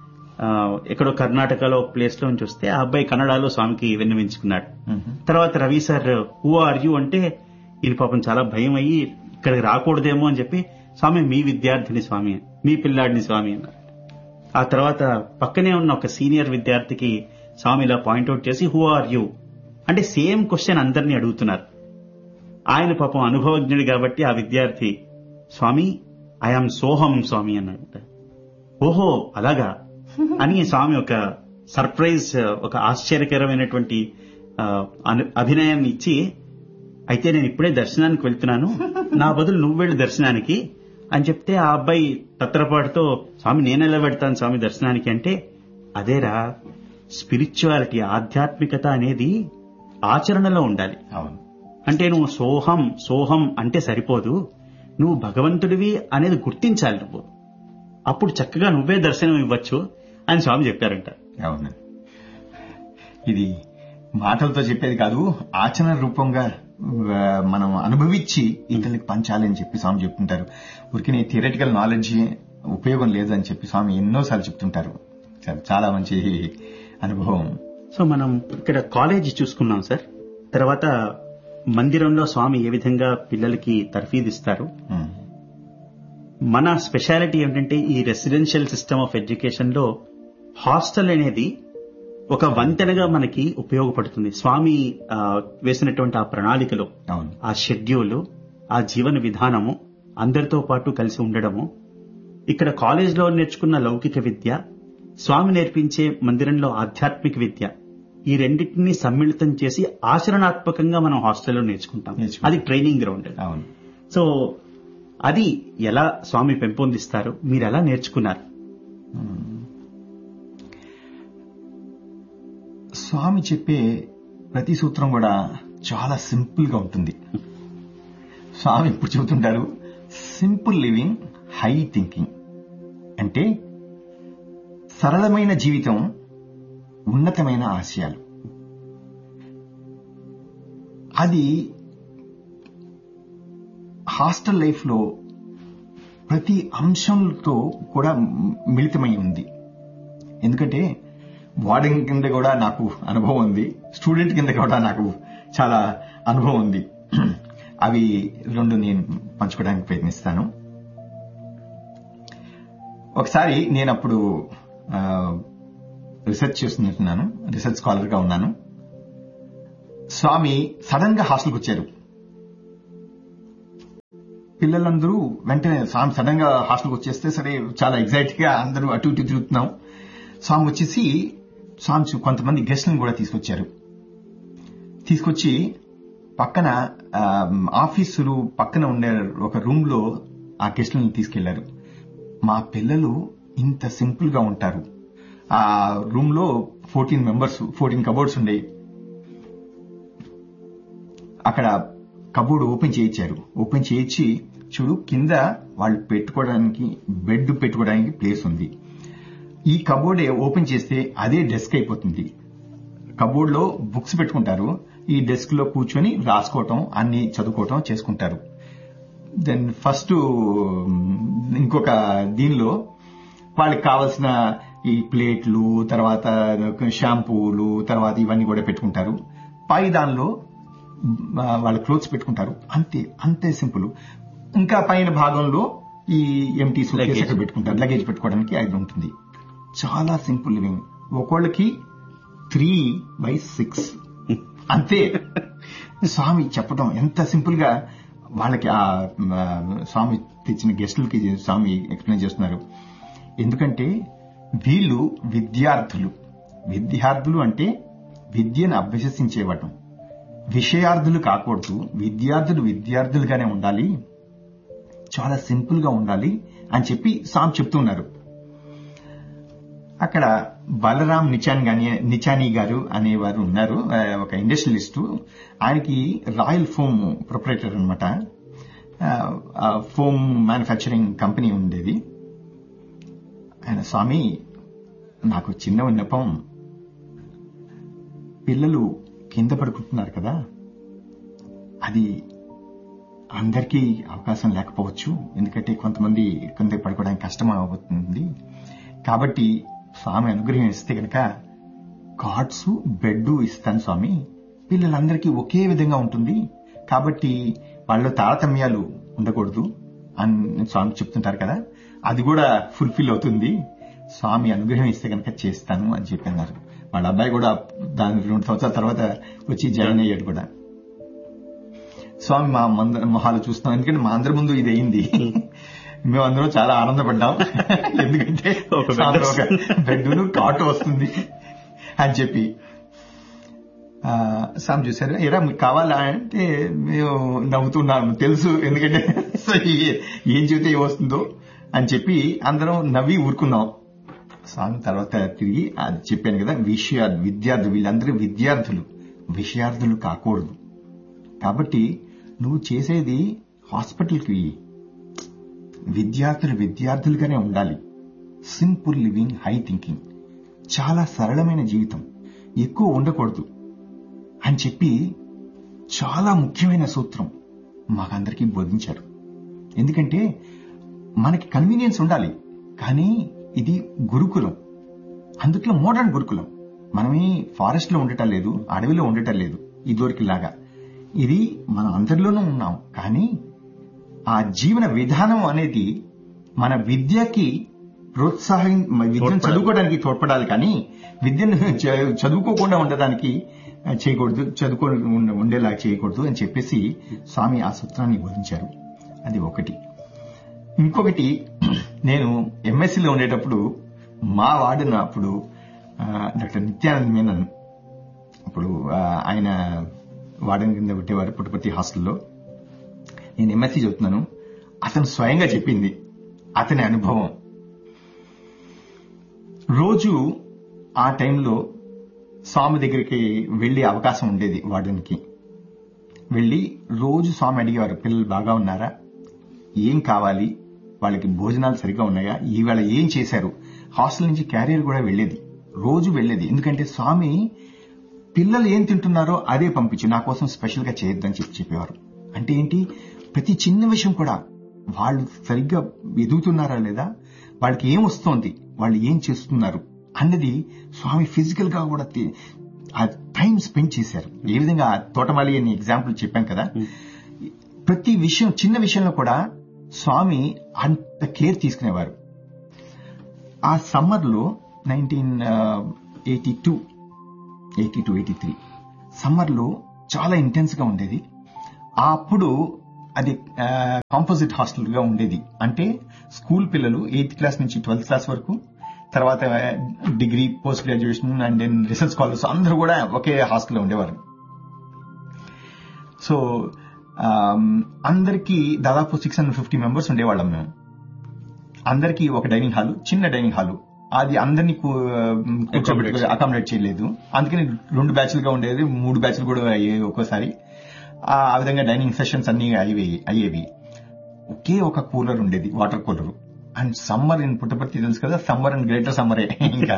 ఎక్కడో కర్ణాటకలో ప్లేస్ లో నుంచి వస్తే ఆ అబ్బాయి కన్నడలో స్వామికి విన్నవించుకున్నాడు మ్మ్. తర్వాత Ravi sir who are you అంటే ఇది పాపం చాలా భయం అయ్యి ఇక్కడికి రాకూడదేమో అని చెప్పి స్వామి మీ విద్యార్థిని స్వామి మీ పిల్లాడిని స్వామి అన్నారు ఆ తర్వాత పక్కనే ఉన్న ఒక సీనియర్ విద్యార్థికి స్వామి ఇలా పాయింట్అవుట్ చేసి హూ ఆర్ యూ అంటే సేమ్ క్వశ్చన్ అందరినీ అడుగుతున్నారు ఆయన పాపం అనుభవజ్ఞుడు కాబట్టి ఆ విద్యార్థి స్వామి ఐఆమ్ సోహం స్వామి అన్నాడు ఓహో అలాగా అని స్వామి ఒక సర్ప్రైజ్ ఒక ఆశ్చర్యకరమైనటువంటి ఆ, అను- అభినయాన్ని ఇచ్చి అయితే నేను ఇప్పుడే దర్శనానికి వెళ్తున్నాను నా బదులు నువ్వు వెళ్ళు దర్శనానికి అని చెప్తే ఆ అబ్బాయి తత్రపాటుతో స్వామి నేనెలా పెడతాను స్వామి దర్శనానికి అంటే అదేరా స్పిరిచువాలిటీ ఆధ్యాత్మికత అనేది ఆచరణలో ఉండాలి అవును అంటే నువ్వు సోహం సోహం అంటే సరిపోదు నువ్వు భగవంతుడివి అనేది గుర్తించాలి నువ్వు అప్పుడు చక్కగా నువ్వే దర్శనం ఇవ్వచ్చు అని స్వామి చెప్పారంట అవును ఇది మాటలతో చెప్పేది కాదు ఆచరణ రూపంగా ఆ, మనం అనుభవించి ఇతరులకు పంచాలి అని చెప్పి స్వామి చెప్తుంటారు ఊరికి థియరటికల్ నాలెడ్జ్ ఉపయోగం లేదు అని చెప్పి స్వామి ఎన్నోసార్లు చెప్తుంటారు చాలా- చాలా మంచి అనుభవం సో మనం ఇక్కడ కాలేజీ చూసుకున్నాం సార్ తర్వాత మందిరంలో స్వామి ఏ విధంగా పిల్లలకి తర్ఫీదిస్తారు ఉమ్. మన స్పెషాలిటీ ఏంటంటే ఈ రెసిడెన్షియల్ సిస్టమ్ ఆఫ్ ఎడ్యుకేషన్ లో హాస్టల్ అనేది ఒక వంతెనగా మనకి ఉపయోగపడుతుంది స్వామి ఆ, వేసినటువంటి ఆ ప్రణాళికలో అవును ఆ షెడ్యూల్ ఆ జీవన విధానము అందరితో పాటు కలిసి ఉండడము ఇక్కడ కాలేజ్లో నేర్చుకున్న లౌకిక విద్య స్వామి నేర్పించే మందిరంలో ఆధ్యాత్మిక విద్య ఈ రెండింటిని సమ్మిళితం చేసి ఆచరణాత్మకంగా మనం హాస్టల్లో నేర్చుకుంటాం నేర్చుకుంటాం. అది ట్రైనింగ్ గ్రౌండ్ అవును సో అది ఎలా స్వామి పెంపొందిస్తారు మీరు ఎలా నేర్చుకున్నారు స్వామి చెప్పే ప్రతి సూత్రం కూడా చాలా సింపుల్ గా ఉంటుంది స్వామి ఇప్పుడు చెబుతుంటారు సింపుల్ లివింగ్ హై థింకింగ్ అంటే సరళమైన జీవితం ఉన్నతమైన ఆశయాలు అది హాస్టల్ లైఫ్ లో ప్రతి అంశంతో కూడా మిళితమై ఉంది ఎందుకంటే వార్డెన్ కింద కూడా నాకు అనుభవం ఉంది స్టూడెంట్ కింద కూడా నాకు చాలా అనుభవం ఉంది అవి రెండు నేను పంచుకోవడానికి ప్రయత్నిస్తాను ఒకసారి నేను అప్పుడు రీసెర్చ్ చేస్తున్నట్టున్నాను రీసెర్చ్ స్కాలర్ గా ఉన్నాను స్వామి సడన్ గా హాస్టల్కి వచ్చారు పిల్లలందరూ వెంటనే స్వామి సడన్ గా హాస్టల్కి వచ్చేస్తే సరే చాలా ఎగ్జైట్ గా అందరూ అటు ఇటు తిరుగుతున్నాం స్వామి వచ్చేసి స్వామి చూ- కొంతమంది గెస్ట్లను కూడా తీసుకొచ్చారు తీసుకొచ్చి పక్కన ఆ, ఆఫీసులు పక్కన ఉండే ఒక రూమ్ లో ఆ గెస్ట్లను తీసుకెళ్లారు మా పిల్లలు ఇంత సింపుల్ గా ఉంటారు ఆ రూమ్ లో ఫోర్టీన్ మెంబర్స్ ఫోర్టీన్ కబోర్డ్స్ ఉండేవి అక్కడ కబోర్డ్ ఓపెన్ చేయించారు ఓపెన్ చేయించి చూడు కింద వాళ్ళు పెట్టుకోవడానికి బెడ్ పెట్టుకోవడానికి ప్లేస్ ఉంది ఈ కబోర్డ్ ఓపెన్ చేస్తే అదే డెస్క్ అయిపోతుంది కబోర్డ్ లో బుక్స్ పెట్టుకుంటారు ఈ డెస్క్ లో కూర్చొని రాసుకోవటం అన్ని చదువుకోవటం చేసుకుంటారు దెన్ ఫస్ట్ ఇంకొక దీనిలో వాళ్ళకి కావాల్సిన ఈ ప్లేట్లు తర్వాత షాంపూలు తర్వాత ఇవన్నీ కూడా పెట్టుకుంటారు పై దానిలో ఆ, వాళ్ళ క్లోత్స్ పెట్టుకుంటారు అంతే అంతే సింపుల్ ఇంకా పైన భాగంలో ఈ ఎంటీ సూట్ Luggage. అక్కడ పెట్టుకుంటారు లగేజ్ పెట్టుకోవడానికి అది ఉంటుంది చాలా సింపుల్ లివింగ్ ఒకళ్ళకి త్రీ బై సిక్స్ అంతే స్వామి చెప్పడం ఎంత సింపుల్ గా వాళ్ళకి ఆ ఆ, స్వామి తెచ్చిన గెస్టులకి స్వామి ఎక్స్ప్లెయిన్ చేస్తున్నారు ఎందుకంటే వీళ్ళు విద్యార్థులు విద్యార్థులు అంటే విద్యను అభ్యసించేవాటం విషయార్థులు కాకూడదు విద్యార్థులు విద్యార్థులుగానే ఉండాలి చాలా సింపుల్ గా ఉండాలి అని చెప్పి స్వామి చెప్తున్నారు అక్కడ బలరాం నిచాన్ గాని నిచానీ గారు అనేవారు ఉన్నారు ఆ, ఒక ఇండస్ట్రియలిస్టు ఆయనకి రాయల్ ఫోమ్ ప్రొపరేటర్ అనమాట ఫోమ్ మ్యానుఫ్యాక్చరింగ్ కంపెనీ ఉండేది ఆయన స్వామి నాకు చిన్న విన్నపం పిల్లలు కింద పడుకుంటున్నారు కదా అది అందరికీ అవకాశం లేకపోవచ్చు ఎందుకంటే కొంతమంది కింద పడుకోవడానికి కష్టం అవుతుంది కాబట్టి స్వామి అనుగ్రహం ఇస్తే గనక కార్డ్స్ బెడ్ ఇస్తాను స్వామి పిల్లలందరికీ ఒకే విధంగా ఉంటుంది కాబట్టి వాళ్ళ తారతమ్యాలు ఉండకూడదు అని స్వామి చెప్తుంటారు కదా అది కూడా ఫుల్ఫిల్ అవుతుంది స్వామి అనుగ్రహం ఇస్తే కనుక చేస్తాను అని చెప్పన్నారు వాళ్ళ అబ్బాయి కూడా దాని రెండు సంవత్సరాల తర్వాత వచ్చి జాయిన్ అయ్యాడు కూడా స్వామి మా మంద మొహాలు చూస్తాం ఎందుకంటే మా అందరి ముందు ఇది అయింది మేమందరం చాలా ఆనందపడ్డాం ఎందుకంటే ఒక bed స్వామి ఒక బెడ్ను కాటు వస్తుంది అని చెప్పి ఆ, స్వామి చూశారు ఎరా మీకు కావాలా అంటే మేము నవ్వుతున్నాము తెలుసు ఎందుకంటే సో ఈ- ఏం చెబితే ఏం వస్తుందో అని చెప్పి అందరం నవ్వి ఊరుకున్నాం స్వామి తర్వాత తిరిగి అది చెప్పాను కదా విషయ విద్యార్థులు వీళ్ళందరూ విద్యార్థులు విషయార్థులు కాకూడదు కాబట్టి నువ్వు చేసేది హాస్పిటల్కి విద్యార్థులు విద్యార్థులుగానే ఉండాలి సింపుల్ లివింగ్ హై థింకింగ్ చాలా సరళమైన జీవితం ఎక్కువ ఉండకూడదు అని చెప్పి చాలా ముఖ్యమైన సూత్రం మాకందరికీ బోధించారు ఎందుకంటే మనకి కన్వీనియన్స్ ఉండాలి కానీ ఇది గురుకులం అందుట్లో మోడర్న్ గురుకులం మనమే ఫారెస్ట్ లో ఉండటం లేదు అడవిలో ఉండటం లేదు ఇదివరకులాగా ఇది మనం అందరిలోనూ ఉన్నాం కానీ ఆ జీవన విధానం అనేది మన విద్యకి ప్రోత్సాహం విద్యను తోడ్పడాలి. చదువుకోవడానికి తోడ్పడాలి కానీ విద్యను చ- చదువుకోకుండా ఉండడానికి ఆ, చేయకూడదు చదువుకో ఉండ- ఉండేలా చేయకూడదు అని చెప్పేసి స్వామి ఆ సూత్రాన్ని బోధించారు అది ఒకటి ఇంకొకటి నేను ఎంఎస్సీలో ఉండేటప్పుడు మా వార్డున అప్పుడు ఆ, డాక్టర్ నిత్యానంద్ మేనన్ అప్పుడు ఆ, ఆయన వార్డెన్ కింద పెట్టేవారు పుట్టపర్తి హాస్టల్లో నేను ఎంఎస్సీ చెప్తున్నాను అతను స్వయంగా చెప్పింది అతని అనుభవం రోజు ఆ టైంలో స్వామి దగ్గరికి వెళ్లే అవకాశం ఉండేది వార్డెన్కి వెళ్లి రోజు స్వామి అడిగేవారు పిల్లలు బాగా ఉన్నారా ఏం కావాలి వాళ్ళకి భోజనాలు సరిగ్గా ఉన్నాయా ఈవేళ ఏం చేశారు హాస్టల్ నుంచి క్యారియర్ కూడా వెళ్లేది రోజు వెళ్లేది ఎందుకంటే స్వామి పిల్లలు ఏం తింటున్నారో అదే పంపించు నా కోసం స్పెషల్ గా చేయొద్దని చెప్పి చెప్పేవారు అంటే ఏంటి ప్రతి చిన్న విషయం కూడా వాళ్ళు సరిగ్గా ఎదుగుతున్నారా లేదా వాళ్ళకి ఏం వస్తోంది వాళ్ళు ఏం చేస్తున్నారు అన్నది స్వామి ఫిజికల్ గా కూడా తి- ఆ టైం స్పెండ్ చేశారు ఏ విధంగా ఆ తోటమాలి అని ఎగ్జాంపుల్ చెప్పాం కదా ప్రతి విషయం చిన్న విషయంలో కూడా స్వామి అంత కేర్ తీసుకునేవారు ఆ సమ్మర్ లో nineteen eighty two eighty two eighty three summer లో చాలా ఇంటెన్స్ గా ఉండేది ఆ అప్పుడు అది కాంపోజిట్ హాస్టల్ గా ఉండేది అంటే స్కూల్ పిల్లలు ఎయిత్ క్లాస్ నుంచి ట్వెల్త్ క్లాస్ వరకు తర్వాత degree post graduation and then research scholars అందరూ కూడా ఒకే హాస్టల్లో ఉండేవారు సో అందరికీ దాదాపు సిక్స్ హండ్రెడ్ ఫిఫ్టీ మెంబర్స్ ఉండేవాళ్ళం మేము అందరికీ ఒక డైనింగ్ హాల్ చిన్న డైనింగ్ హాల్ అది అందరినీ కూర్చోబెట్టి అకామిడేట్ చేయలేదు అందుకని రెండు బ్యాచ్లుగా ఉండేది మూడు బ్యాచ్లు కూడా అయ్యేవి ఒక్కోసారి ఆ విధంగా డైనింగ్ సెషన్స్ అన్ని అయ్యేవి అయ్యేవి ఒకే ఒక కూలర్ ఉండేది water cooler and summer in Puttaparthi తెలుసు కదా సమ్మర్ అండ్ గ్రేటర్ సమ్మరే ఇంకా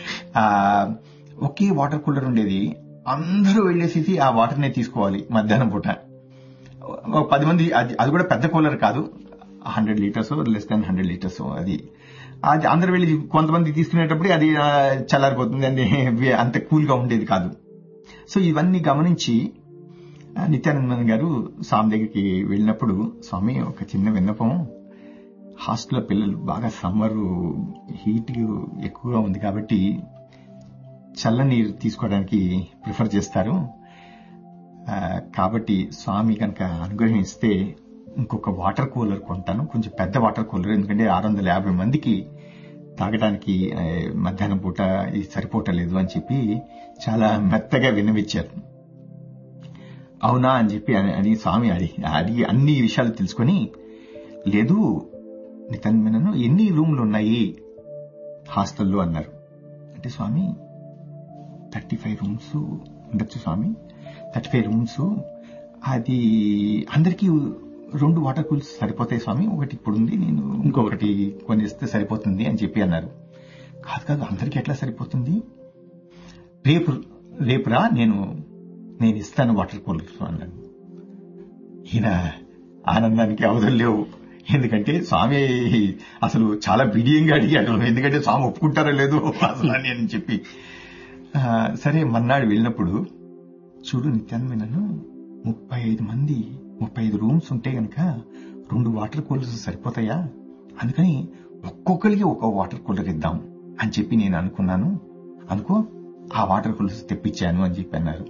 ఒకే వాటర్ కూలర్ ఉండేది అందరూ వెళ్ళేసి ఆ వాటర్ నే తీసుకోవాలి మధ్యాహ్నం పూట పది మంది అది అది కూడా పెద్ద కూలర్ కాదు hundred litres less than hundred litres అది అది అందరు వెళ్ళి కొంతమంది తీసుకునేటప్పుడు అది చల్లారిపోతుంది అది అంత కూల్ గా ఉండేది కాదు సో ఇవన్నీ గమనించి నిత్యానందన్ గారు స్వామి దగ్గరికి వెళ్ళినప్పుడు స్వామి ఒక చిన్న విన్నపం హాస్టల్లో పిల్లలు బాగా సమ్మర్ హీట్ ఎక్కువగా ఉంది కాబట్టి చల్ల నీరు తీసుకోవడానికి ప్రిఫర్ చేస్తారు కాబట్టి స్వామి కనుక అనుగ్రహిస్తే ఇంకొక వాటర్ కూలర్ కొంటాను కొంచెం పెద్ద వాటర్ కూలర్ ఎందుకంటే ఆరు వందల యాభై మందికి తాగడానికి మధ్యాహ్నం పూట ఇది సరిపోవటలేదు అని చెప్పి చాలా మెత్తగా విన్నవిచ్చారు అవునా అని చెప్పి అని స్వామి అడిగి అడిగి అన్ని విషయాలు తెలుసుకొని లేదు నితన్మనను ఎన్ని రూమ్లు ఉన్నాయి హాస్టల్లో అన్నారు అంటే స్వామి థర్టీ ఫైవ్ రూమ్స్ ఉండొచ్చు స్వామి థర్టీ ఫైవ్ రూమ్స్ అది అందరికీ రెండు వాటర్ కూల్స్ సరిపోతాయి స్వామి ఒకటి ఇప్పుడు ఉంది నేను ఇంకొకటి కొనిస్తే సరిపోతుంది అని చెప్పి అన్నారు కాదు కాదు అందరికీ ఎట్లా సరిపోతుంది రేపు రేపురా నేను నేను ఇస్తాను వాటర్ కూలర్స్ అన్నాను ఈయన ఆనందానికి అవధులు లేవు ఎందుకంటే స్వామి అసలు చాలా బిడియంగా అడిగాడు ఎందుకంటే స్వామి ఒప్పుకుంటారో లేదో అసలు అని చెప్పి సరే మన్నాడు వెళ్ళినప్పుడు చూడు నిత్యాన్మేనను ముప్పై ఐదు మంది ముప్పై ఐదు రూమ్స్ ఉంటే గనక రెండు వాటర్ కూలర్స్ సరిపోతాయా అందుకని ఒక్కొక్కరికి ఒక వాటర్ కూలర్ ఇద్దాం అని చెప్పి నేను అనుకున్నాను అనుకో ఆ వాటర్ కూలర్స్ తెప్పించాను అని చెప్పి అన్నారు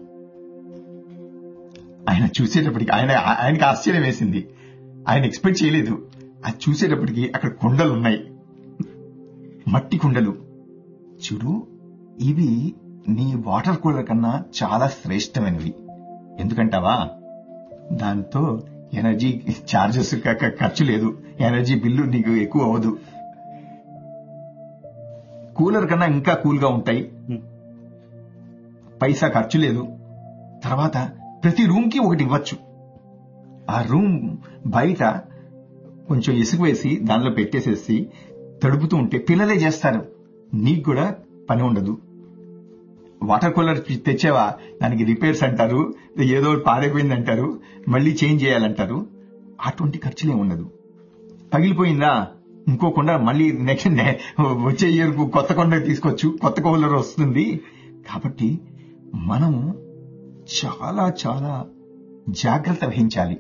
ఆయన చూసేటప్పటికి ఆయన ఆయనకి ఆశ్చర్యం వేసింది ఆయన ఎక్స్పెక్ట్ చేయలేదు అది చూసేటప్పటికి అక్కడ కుండలు ఉన్నాయి మట్టి కుండలు చూడు ఇవి నీ వాటర్ కూలర్ కన్నా చాలా శ్రేష్టమైనవి ఎందుకంటావా దాంతో ఎనర్జీ చార్జెస్ ఖర్చు లేదు ఎనర్జీ బిల్లు నీకు ఎక్కువ అవ్వదు కూలర్ కన్నా ఇంకా కూల్ గా ఉంటాయి పైసా ఖర్చు లేదు తర్వాత ప్రతి రూమ్ కి ఒకటి ఇవ్వచ్చు ఆ రూమ్ బయట కొంచెం ఇసుక వేసి దానిలో పెట్టేసేసి తడుపుతూ ఉంటే పిల్లలే చేస్తారు నీకు కూడా పని ఉండదు వాటర్ కూలర్ తెచ్చావా దానికి రిపేర్స్ అంటారు ఏదో పాడైపోయింది అంటారు మళ్ళీ చేంజ్ చేయాలంటారు అటువంటి ఖర్చులే ఉండదు పగిలిపోయిందా ఇంకోకుండా మళ్ళీ నెక్స్ట్ వచ్చే ఇయర్ కొత్త కొండ తీసుకోవచ్చు కొత్త కూలర్ వస్తుంది కాబట్టి మనము చాలా చాలా జాగ్రత్త వహించాలి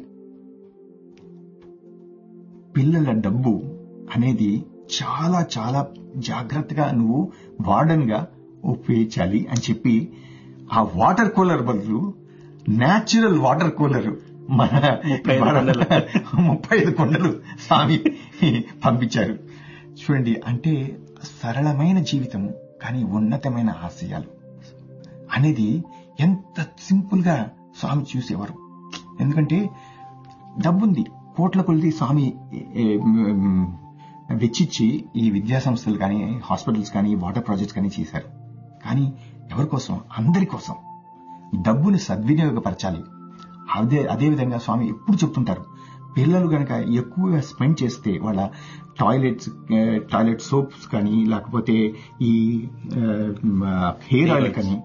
పిల్లల డబ్బు అనేది చాలా చాలా జాగ్రత్తగా నువ్వు వార్డన్ గా ఉపయోగించాలి అని చెప్పి ఆ వాటర్ కూలర్ బదులు న్యాచురల్ వాటర్ కూలర్ మన ముప్పై ఐదు కొండలు స్వామి పంపించారు చూడండి అంటే సరళమైన జీవితము కానీ ఉన్నతమైన ఆశయాలు అనేది ఎంత సింపుల్ గా స్వామి చూసేవారు ఎందుకంటే డబ్బుంది కోట్ల కొలిది స్వామి వెచ్చిచ్చి ఈ విద్యా సంస్థలు కానీ హాస్పిటల్స్ కానీ వాటర్ ప్రాజెక్ట్స్ కానీ చేశారు కానీ ఎవరి కోసం అందరి కోసం డబ్బుని సద్వినియోగపరచాలి అదే అదేవిధంగా స్వామి ఎప్పుడు చెప్తుంటారు పిల్లలు గనక ఎక్కువగా స్పెండ్ చేస్తే వాళ్ళ టాయిలెట్స్ టాయిలెట్ సోప్స్ కానీ లేకపోతే ఈ హెయిర్ ఆయిల్ కానీ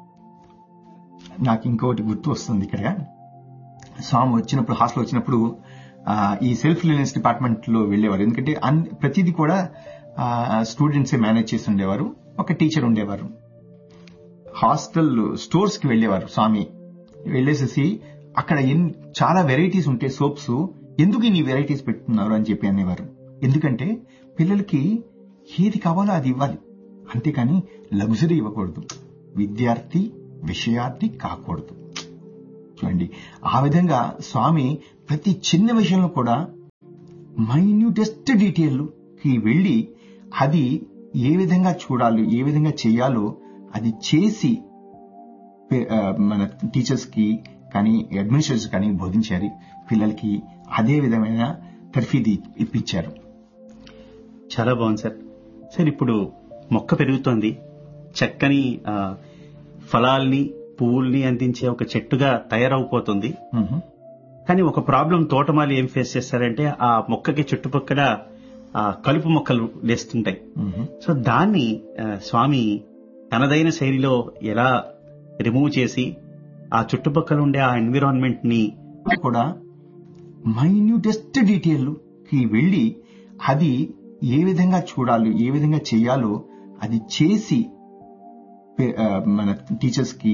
నాకు ఇంకొకటి గుర్తు వస్తుంది ఇక్కడ స్వామి వచ్చినప్పుడు హాస్టల్ వచ్చినప్పుడు ఈ సెల్ఫ్ రిలయన్స్ డిపార్ట్మెంట్ లో వెళ్లేవారు ఎందుకంటే ప్రతిదీ కూడా స్టూడెంట్సే మేనేజ్ చేసి ఉండేవారు ఒక టీచర్ ఉండేవారు హాస్టల్ స్టోర్స్ కి వెళ్లేవారు స్వామి వెళ్ళేసేసి అక్కడ చాలా వెరైటీస్ ఉంటే సోప్స్ ఎందుకు ఇన్ని వెరైటీస్ పెట్టుతున్నారు అని చెప్పి అనేవారు ఎందుకంటే పిల్లలకి ఏది కావాలో అది ఇవ్వాలి అంతేకాని లగ్జరీ ఇవ్వకూడదు విద్యార్థి విషయార్థి కాకూడదు చూడండి ఆ విధంగా స్వామి ప్రతి చిన్న విషయంలో కూడా మైన్యూటెస్ట్ డీటెయిల్ కి వెళ్ళి అది ఏ విధంగా చూడాలి ఏ విధంగా చేయాలో అది చేసి పే- ఆ, మన టీచర్స్ కి కానీ అడ్మినిస్ట్రేటర్స్ కానీ బోధించారు పిల్లలకి అదే విధమైన తర్ఫీది ఇప్పించారు చాలా బాగుంది సార్ సార్ ఇప్పుడు మొక్క పెరుగుతోంది చక్కని ఆ, ఫలాల్ని పువ్వుల్ని అందించే ఒక చెట్టుగా తయారవుపోతుంది మ్మ్. కానీ ఒక ప్రాబ్లం తోటమాలి ఏం ఫేస్ చేస్తారంటే ఆ మొక్కకి చుట్టుపక్కల ఆ కలుపు మొక్కలు లేస్తుంటాయి మ్మ్. సో దాన్ని ఆ, స్వామి తనదైన శైలిలో ఎలా రిమూవ్ చేసి ఆ చుట్టుపక్కల ఉండే ఆ ఎన్విరాన్మెంట్ ని కూడా మైన్యూటెస్ట్ డీటెయిల్ కి వెళ్ళి అది ఏ విధంగా చూడాలి ఏ విధంగా చేయాలో అది చేసి పే- ఆ, మన టీచర్స్ కి